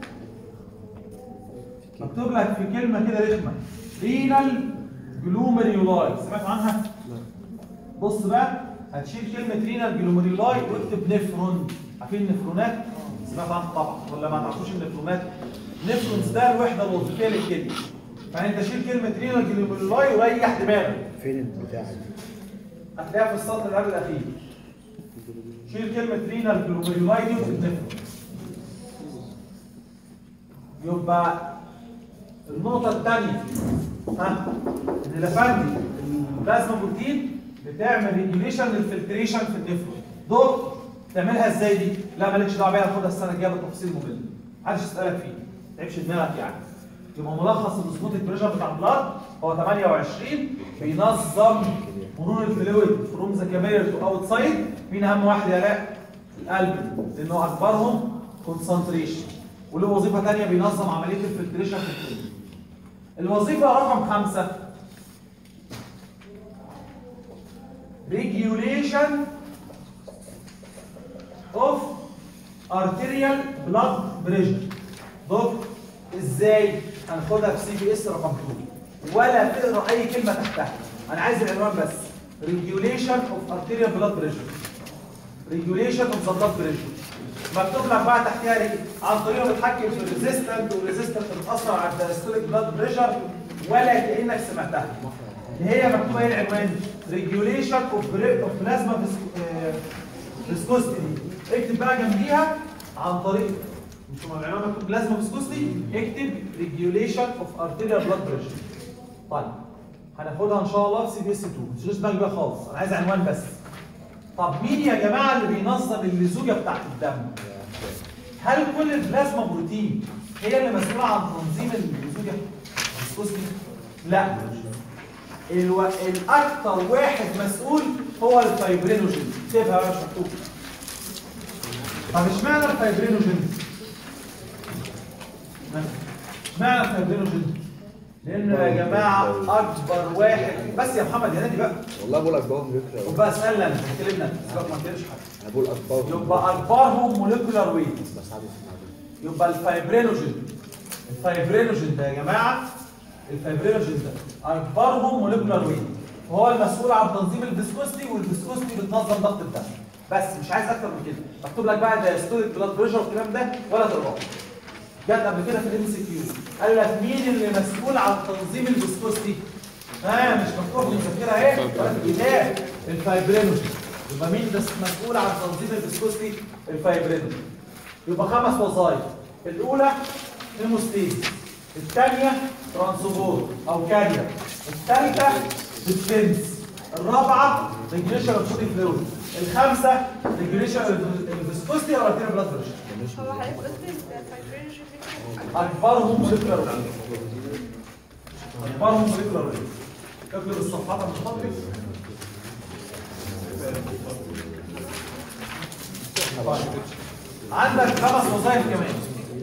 مكتوب لك في كلمه كده رخمه رينال جلوميريولاي سمعت عنها بص بقى هتشيل كلمه رينال جلوميريولاي واكتب نفرون عارفين النفرونات سمعت عنها طبعا ولا ما تعرفوش النفرونات نفرونز ده الوحده الوظيفيه للكلمه فانت شيل كلمه رينال جلوميريولاي وريح دماغك فين البتاع دي؟ هتلاقيها في السطر اللي قبل الاخير شيل كلمه رينال جلوميرولاي دي وتتنفذ يبقى النقطة الثانية ها ان الافندي البلازما بروتين بتعمل ريجوليشن للفلتريشن في النفرون دول تعملها ازاي دي؟ لا مالكش دعوه بيها خدها السنة الجاية بالتفصيل ممل محدش يسألك فيه ما تعبش دماغك يعني يبقى ملخص الاسبوتيك بريشر بتاع البلاد هو 28 بينظم مرور الفلويد فروم ذا كابيلر تو اوت سايد مين اهم واحد يا لاء؟ القلب لانه اكبرهم كونسنتريشن وله وظيفه ثانيه بينظم عمليه الفلتريشن في الفلويد الوظيفه رقم خمسه regulation of arterial blood pressure دكتور ازاي هناخدها في سي بي اس رقم 2 ولا تقرا اي كلمه تحتها انا عايز العنوان بس regulation of arterial blood pressure regulation of the blood pressure مكتوب لك بقى تحتها ايه عن طريقه بتحكم في الريزيستنت والريزيستنت بتاثر على الدايستوليك بلاد بريشر ولا كانك سمعتها اللي هي مكتوبه ايه العنوان ريجوليشن اوف اوف بلازما فيسكوستي اكتب بقى جنبيها عن طريق مش هو العنوان مكتوب بلازما فيسكوستي اكتب ريجوليشن اوف ارتيريال بلاد بريشر طيب هناخدها ان شاء الله في سي بي اس 2 ما تشغلش بالك بقى خالص انا عايز عنوان بس طب مين يا جماعه اللي بينظم اللزوجه بتاعت الدم هل كل البلازما بروتين هي اللي مسؤوله عن تنظيم اللزوجه فيسكوستي لا الو... الاكثر واحد مسؤول هو الفايبرينوجين اكتبها يا باشا مكتوب طب اشمعنى الفايبرينوجين اشمعنى الفايبرينوجين لانه يا جماعه اكبر واحد بس يا محمد يا نادي بقى والله بقول اكبرهم بيكره خد بقى اسالنا انت اتكلمنا سيبك ما تقولش حاجه انا بقول اكبرهم يبقى اكبرهم موليكولار ويت بس عادي اسمع يبقى الفايبرينوجين الفايبرينوجين ده يا جماعه الفايبرينوجين ده اكبرهم موليكولار ويت وهو المسؤول عن تنظيم الفيسكوستي والفيسكوستي بتنظم ضغط الدم بس مش عايز اكتر من كده مكتوب لك بقى دايستوليك بلاد بريشر والكلام ده ولا تقراه جت قبل كده في الام سي كيو قال لك مين اللي مسؤول عن تنظيم الفيسكوستي ها مش مكتوب في المذكره اهي ولا في الكتاب الفايبرينوجين يبقى مين ده مسؤول عن تنظيم الفيسكوستي الفايبرينوجين يبقى خمس وظائف الاولى هيموستيز الثانيه ترانسبورت او كارير الثالثه ديفنس الرابعه ريجوليشن اوف بودي فلويد الخامسه ريجوليشن الفيسكوستي او الارتيريال بلاد بريشر هو حضرتك قلت الفايبرينج اكبرهم موليكولار ويت اكبرهم موليكولار ويت اقلب الصفحات من فضلك عندك خمس وظائف كمان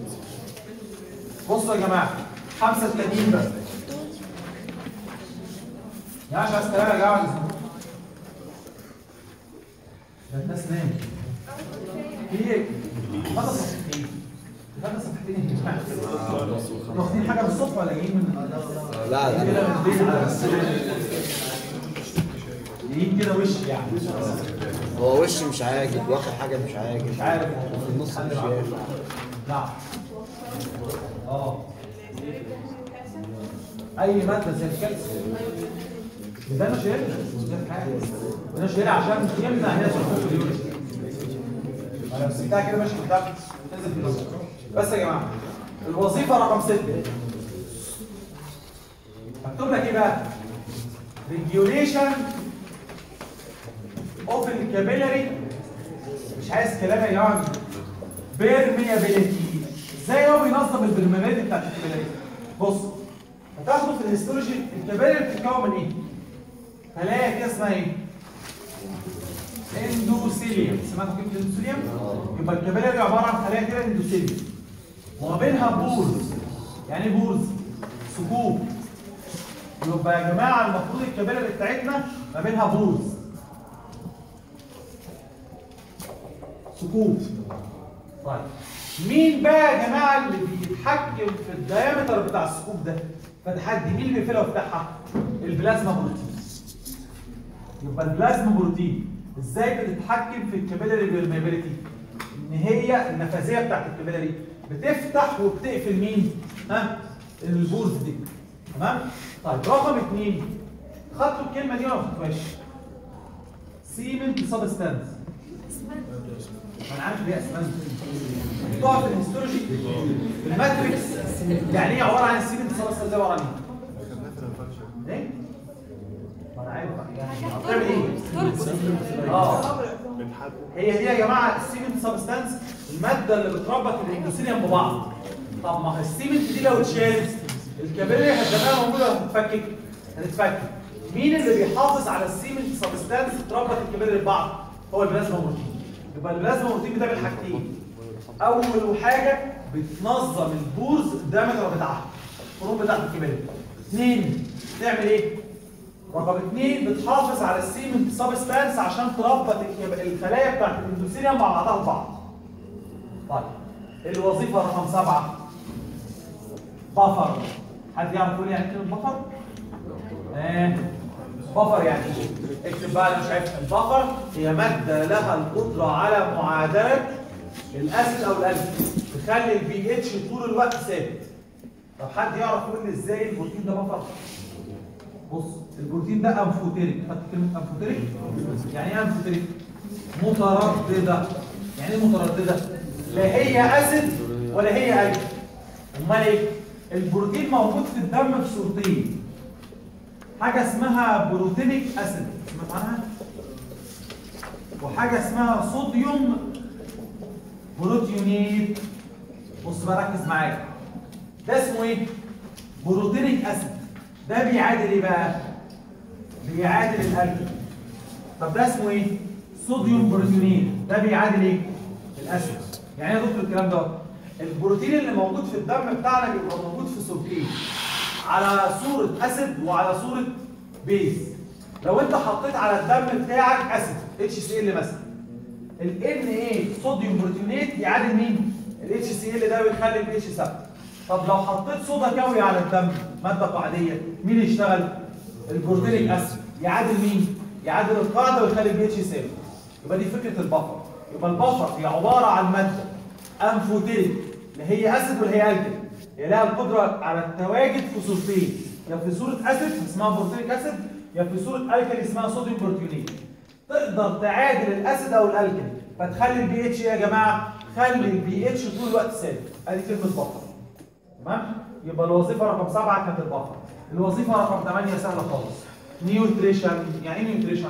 بصوا يا جماعه خمسه التانيين بس يا عشان عايز كلام يا جماعه ده الناس نامت في ايه؟ خمس صفحتين خمس صفحتين يا جماعه انتوا واخدين حاجه بالصدفه ولا جايين من لا جايين كده لا من البيت على جايين كده وش يعني هو وشي مش عاجب واخد حاجه مش عاجب مش عارف وفي النص مش ينفع نعم اه اي ماده زي الكالسيوم ده مش هيلعب ده مش هيلعب عشان يمنع هنا سلفات اليوريك انا لو سبتها كده ماشي قدام تنزل في النص بس يا جماعه الوظيفه رقم 6 مكتوب لك ايه بقى ريجوليشن اوف الكابيلاري مش عايز كلام يا جماعه بيرميابيليتي ازاي هو بينظم البرميابيليتي بتاعت الكابيلاري بص هتاخده في الهيستولوجي الكابيلاري بتتكون من ايه خلايا كده اسمها ايه اندوثيليوم سمعتوا كلمه اندوثيليوم يبقى الكابيلاري عباره عن خلايا كده اندوثيليوم وما بينها بورز يعني ايه بورز ثقوب يبقى يا جماعه المفروض الكابيلاري بتاعتنا ما بينها بورز ثقوب طيب مين بقى يا جماعه اللي بيتحكم في الدايمتر بتاع الثقوب ده فتحدي مين اللي بيقفلها ويفتحها البلازما بروتين يبقى البلازما بروتين ازاي بتتحكم في الكابيلاري بيرميابيليتي ان هي النفاذيه بتاعت الكابيلاري بتفتح وبتقفل مين ها البورز دي تمام طيب رقم اثنين خدتوا الكلمه دي ولا ما خدتوهاش سيمنت سبستانس انا عارف ليه اسمها بتقع في الهيستولوجي الماتريكس يعني ايه عباره عن السيمنت سبستانس ده عباره عن ايه؟ ايه؟ ما انا عارف يعني بتعمل ايه؟ اه هي دي يا جماعه السيمنت سبستانس الماده اللي بتربط الاندوثيليوم ببعض طب ما هي السيمنت دي لو اتشالت الكابيلاري هتبقى موجوده وهتتفكك هتتفكك مين اللي بيحافظ على السيمنت سبستانس تربط الكابيلاري ببعض هو البلازما بروتين يبقى البلازما بروتين بتعمل حاجتين اول حاجه بتنظم البورز الدايمتر بتاعها الخروج بتاعت الكابيلاري اثنين تعمل ايه رقم اثنين بتحافظ على السيمنت سبستانس عشان تربط الكب- الخلايا بتاعت الاندوثيليوم مع بعضها البعض. طيب الوظيفه رقم سبعه بفر حد يعرف يقول يعني كلمه بفر؟ ايه بفر يعني ايه؟ اكتب بقى انا مش عارف البفر هي ماده لها القدره على معادله الاسيد او الالف تخلي البي اتش طول الوقت ثابت. طب حد يعرف يقول لي ازاي البروتين ده بفر؟ بص البروتين ده انفوتيريك خدت كلمه انفوتيريك يعني ايه انفوتيريك متردده يعني ايه متردده لا هي اسيد ولا هي الف امال ايه البروتين موجود في الدم في صورتين حاجه اسمها بروتينيك اسيد سمعت عنها وحاجه اسمها صوديوم بروتيونيت بص بقى ركز معايا ده اسمه ايه بروتينيك اسيد ده بيعادل ايه بقى بيعادل الالكل طب ده اسمه ايه صوديوم بروتينيت ده بيعادل ايه الاسيد يعني ايه يا دكتور الكلام ده البروتين اللي موجود في الدم بتاعنا بيبقى موجود في صورتين على صوره اسيد وعلى صوره بيز لو انت حطيت على الدم بتاعك اسيد اتش سي ال مثلا ال ان ايه صوديوم بروتينيت يعادل مين الاتش سي ال ده بيخلي البي اتش ثابت طب لو حطيت صودا كاوي على الدم ماده قاعديه مين يشتغل البروتينيك اسيد يعادل مين يعادل القاعده ويخلي البي اتش ثابت يبقى دي فكره البفر يبقى البفر هي عباره عن ماده انفوتيريك لا هي اسيد ولا هي الكل هي لها القدره على التواجد في صورتين يا في صوره اسيد اسمها بروتينيك اسيد يا في صوره الكل اسمها صوديوم بروتينيت تقدر تعادل الاسيد او الالكل فتخلي البي اتش يا جماعه خلي البي اتش طول الوقت ثابت ادي كلمه بفر تمام يبقى الوظيفه رقم سبعه كانت البفر الوظيفه رقم ثمانيه سهله خالص نيوتريشن يعني ايه نيوتريشن؟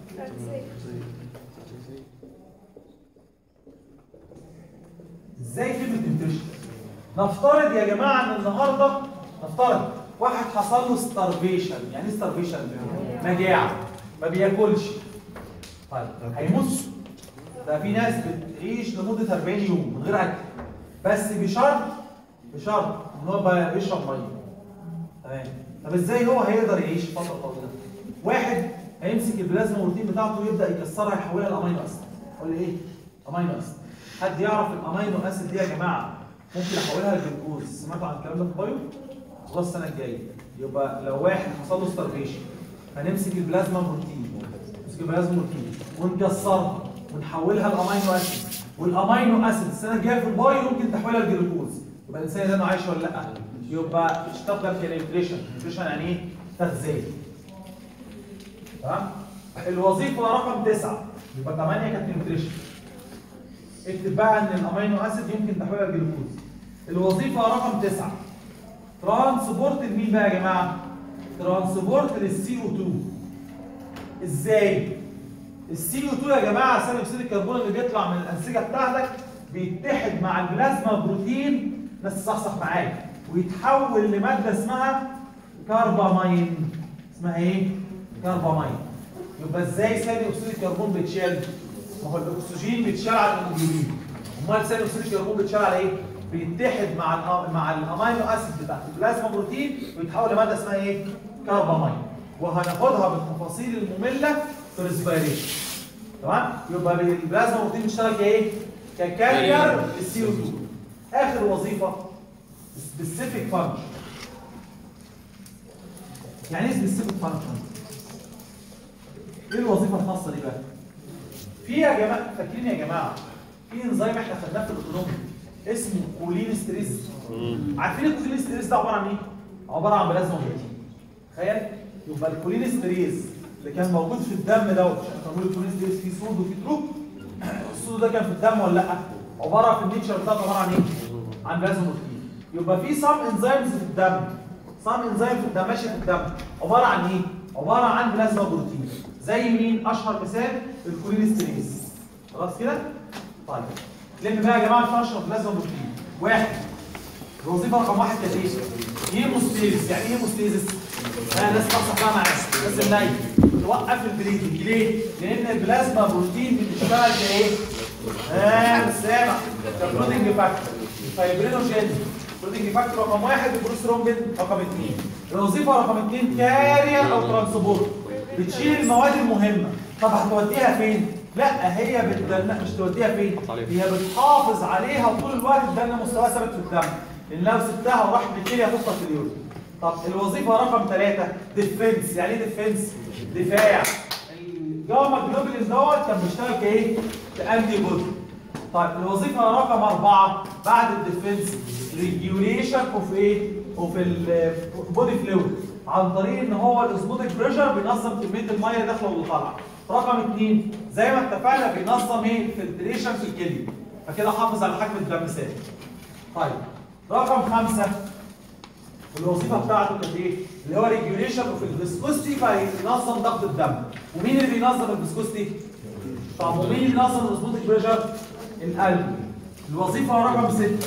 ازاي كلمه نيوتريشن؟ نفترض يا جماعه ان النهارده نفترض واحد حصل له ستارفيشن يعني ايه ستارفيشن؟ مجاعه ما بياكلش طيب هيموت ده في ناس بتعيش لمده 40 يوم من غير اكل بس بشرط بشرط ان هو بقى بيشرب ميه تمام طب ازاي هو هيقدر يعيش فتره طويله واحد هيمسك البلازما بروتين بتاعته ويبدا يكسرها يحولها لامينو اسيد يقول لي ايه امينو اسيد حد يعرف الامينو اسيد دي يا جماعه ممكن احولها لجلوكوز سمعتوا عن الكلام ده في البايو خلاص السنه الجايه يبقى لو واحد حصل له ستارفيشن هنمسك البلازما بروتين نمسك البلازما بروتين ونكسرها ونحولها لامينو اسيد والامينو اسيد السنه الجايه في البايو ممكن تحويلها لجلوكوز يبقى الانسان ده انه عايش ولا لا يبقى اشتغل في النيوتريشن النيوتريشن يعني ايه تغذيه تمام الوظيفه رقم تسعة يبقى 8 كانت نيوتريشن اكتب بقى ان الامينو اسيد يمكن تحويلها لجلوكوز الوظيفه رقم تسعة ترانسبورت لمين بقى يا جماعه ترانسبورت للسي او 2 ازاي السي او 2 يا جماعه ثاني اكسيد الكربون اللي بيطلع من الانسجه بتاعتك بيتحد مع البلازما بروتين بس صحصح معايا ويتحول لماده اسمها كاربامين اسمها ايه؟ كاربامين يبقى ازاي ثاني اكسيد الكربون بيتشال؟ ما هو الاكسجين بيتشال على الهيموجلوبين امال ثاني اكسيد الكربون بيتشال على ايه؟ بيتحد مع ال مع الامينو اسيد بتاعت البلازما بروتين ويتحول لماده اسمها ايه؟ كاربامين وهناخدها بالتفاصيل الممله في الريسبيريشن تمام؟ يبقى البلازما بروتين بيشتغل كايه؟ ككارير للسي او 2 اخر وظيفه سبيسيفيك فانكشن يعني ايه سبيسيفيك فانكشن؟ ايه الوظيفه الخاصه دي بقى؟ في يا جماعه فاكرين يا جماعه في انزيم احنا خدناه في الاوتونومي اسمه كولين ستريس عارفين الكولين ستريس ده عباره عن ايه؟ عباره عن بلازما بروتين تخيل يبقى الكولين ستريس اللي كان موجود في الدم دوت عشان تقول الكولين ستريس فيه صود وفيه تروب السودو ده كان في الدم ولا لا عباره في النيتشر بتاعته عباره عن ايه عن بلازما بروتين يبقى في سام انزيمز في الدم سام انزيم في الدم ماشي في الدم عباره عن ايه عباره عن بلازما بروتين زي مين اشهر مثال الكولينستريز خلاص كده طيب لم بقى يا جماعه الفانكشن اوف بلازما بروتين واحد الوظيفه رقم واحد كانت ايه؟ هيموستيزيس يعني ايه هيموستيزيس؟ انا لازم اصحى بقى معايا بس النايم توقف البريدنج ليه؟ لان البلازما بروتين بتشتغل كايه؟ اه سامع كبروتنج فاكتور فايبرينوجين بروتنج فاكتور رقم واحد والبروسترومبين رقم اثنين الوظيفه رقم اثنين كارير او ترانسبورت بتشيل المواد المهمه طب هتوديها فين؟ لا هي بتدلنا مش توديها فين؟ هي بتحافظ عليها طول الوقت تدلنا مستواها ثابت في الدم لان لو سبتها وراحت للكليه هتفقد في اليورين طب الوظيفه رقم ثلاثه ديفنس يعني ايه ديفنس؟ دفاع الجاما جلوبولين دوت كان بيشتغل كايه؟ كانتي بودي طيب الوظيفه رقم اربعه بعد الديفنس ريجيوليشن اوف ايه؟ اوف البودي فلويد عن طريق ان هو الاسبوتيك بريشر بينظم كميه الميه اللي داخله واللي طالعه. رقم اثنين زي ما اتفقنا بينظم ايه؟ الفلتريشن في الكليه فكده حافظ على حجم الدم ثابت. طيب رقم خمسه الوظيفه بتاعته كانت ايه؟ اللي هو ريجيوليشن اوف الفيسكوستي فينظم ضغط الدم ومين اللي بينظم الفيسكوستي؟ طب ومين اللي بينظم الاسبوتيك بريشر؟ القلب الوظيفه رقم سته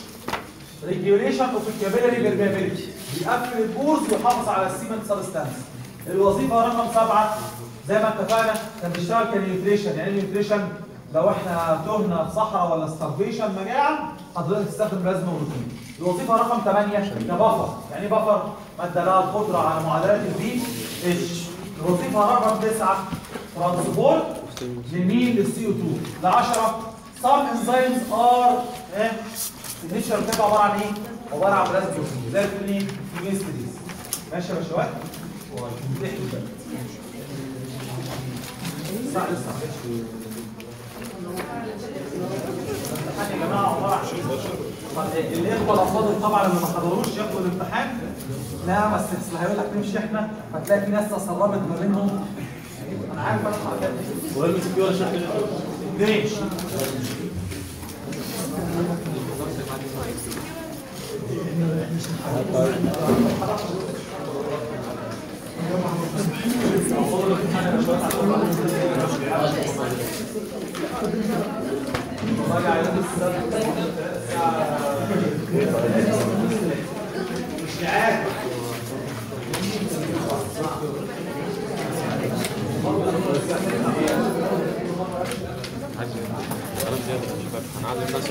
ريجيوليشن اوف الكابيلاري بيرميابيلتي بيقفل البورز ويحافظ على السيمنت سبستانس الوظيفه رقم سبعه زي ما اتفقنا كان بيشتغل كنيوتريشن يعني نيوتريشن لو احنا تهنا في صحراء ولا ستارفيشن مجاعه حضرتك تستخدم بلازما بروتين الوظيفه رقم 8 كبفر يعني ايه بفر ماده لها القدره على معادلات البي اتش الوظيفه رقم 9 ترانسبورت لمين للسي او 2 ل 10 some enzymes are ايه النيتشر بتاعته عباره عن ايه؟ عباره عن بلازما بروتين زي الفلين الجيستريز ماشي يا باشوات؟ لسه لسه الامتحان يا جماعه عباره عن ايه؟ الاخوه الافاضل طبعا اللي ما حضروش ياخدوا الامتحان لا بس اصل هيقول لك نمشي احنا هتلاقي في ناس تسربت ما بينهم انا عارف انا الحركات دي ولا في ولا شكل ليش؟ مش عارف هنعلم الناس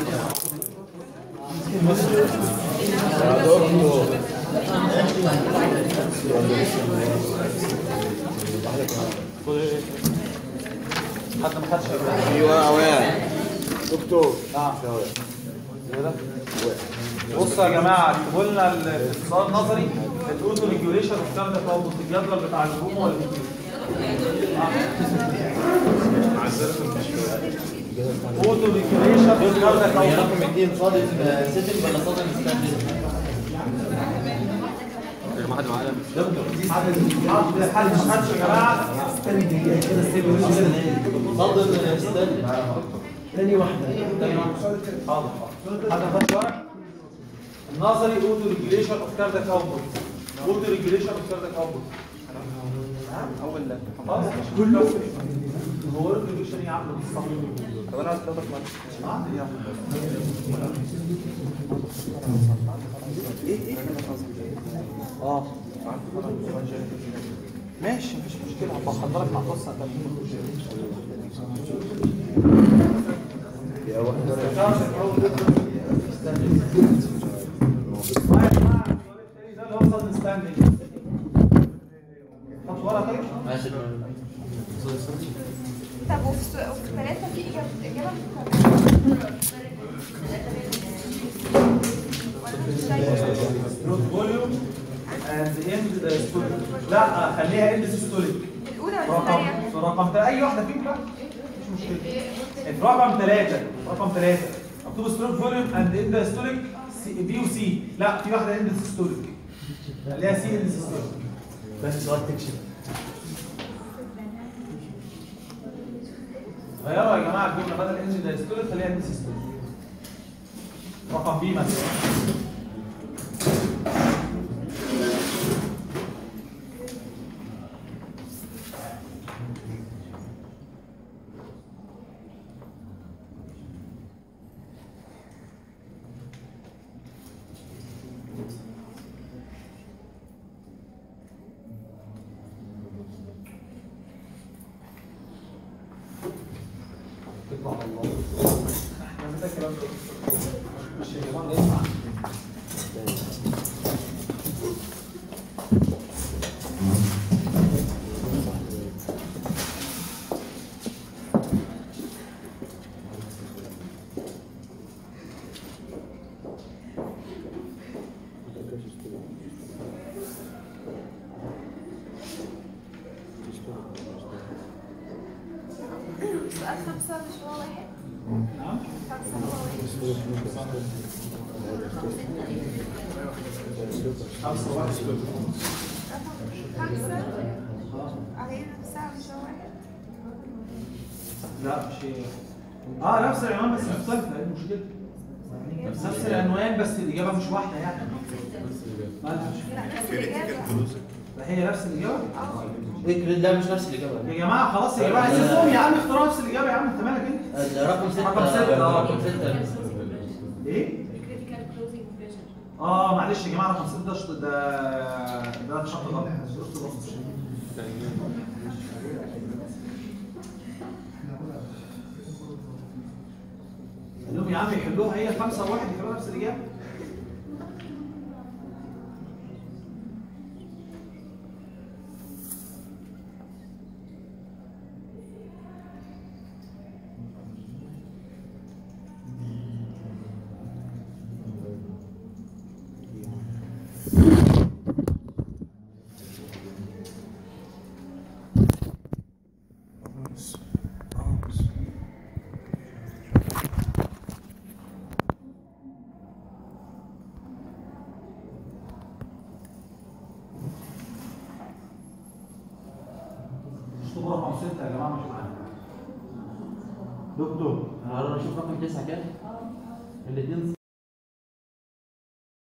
حد ما خدش بالك. ايوه وين دكتور نعم كده بصوا يا جماعه اكتبوا لنا ال- في السؤال النظري الاوتو ريجوليشن والكلام ده فوق الجدول بتاع الهجوم ولا الهجوم اوتو ريجوليشن والكلام ده فوق رقم اثنين صادم سيتنج ولا صادم ستاندنج؟ ما حد معاه حد حد حد ما خدش يا جماعه استني دقيقه كده سيبني صادم ستاندنج تاني واحدة تاني واحدة حاضر حاضر حد خد ورق النظري اوتو ريجوليشن اوف كاردياك اوتبوت اوتو ريجوليشن اوف كاردياك اوتبوت اول لا خلاص كله هو اوتو ريجوليشن يا عم بالصح طب انا عايز اخدك معاك اه ماشي مفيش مشكله هبقى احضرك مع قصه ماشي طب وفي الس- وفي ثلاثة في إجابة إجابة مختلفة. فوليوم اند اند ستوليك لا خليها اند ستوليك الأولى ولا رقم الثانية؟ في رقم تل- اي واحده فيهم بقى مش مشكله في رقم ثلاثه رقم ثلاثه مكتوب ستوليك فوليوم اند اند ستوليك سي بي وسي لا في واحده اند ستوليك خليها سي اند ستوليك بس سؤال تكشف غيروا يا جماعه الجمله بدل ان دايستوليك خليها ان سيستوليك رقم بي مثلا تطلع الله احنا ده الكلام ده مش يا جماعه ينفع سؤال خمسة مش هو واحد نعم خمسة هو واحد خمسة واحد رقم خمسة عليه نفسها مش هو واحد لا مش هي اه نفس العنوان بس مختلفة ايه المشكلة؟ نفس العنوان بس الإجابة مش واحدة يعني مالها لا نفس الإجابة ده هي نفس الإجابة؟ ايه لا مش نفس الاجابه يا جماعة خلاص يا جماعة اسمهم يا عم اختاروا نفس الإجابة يا عم أنت مالك أنت؟ رقم ستة رقم ستة، آه. رقم ستة إيه؟ اه معلش يا جماعة رقم ستة ده شط- ده ده شرط غلط شرط غلط. قال لهم يا عم يحلوها هي خمسة وواحد يحلوها نفس الإجابة اشطبوا رقم ستة يا جماعة مش معانا دكتور انا اشوف رقم تسعة كام الاثنين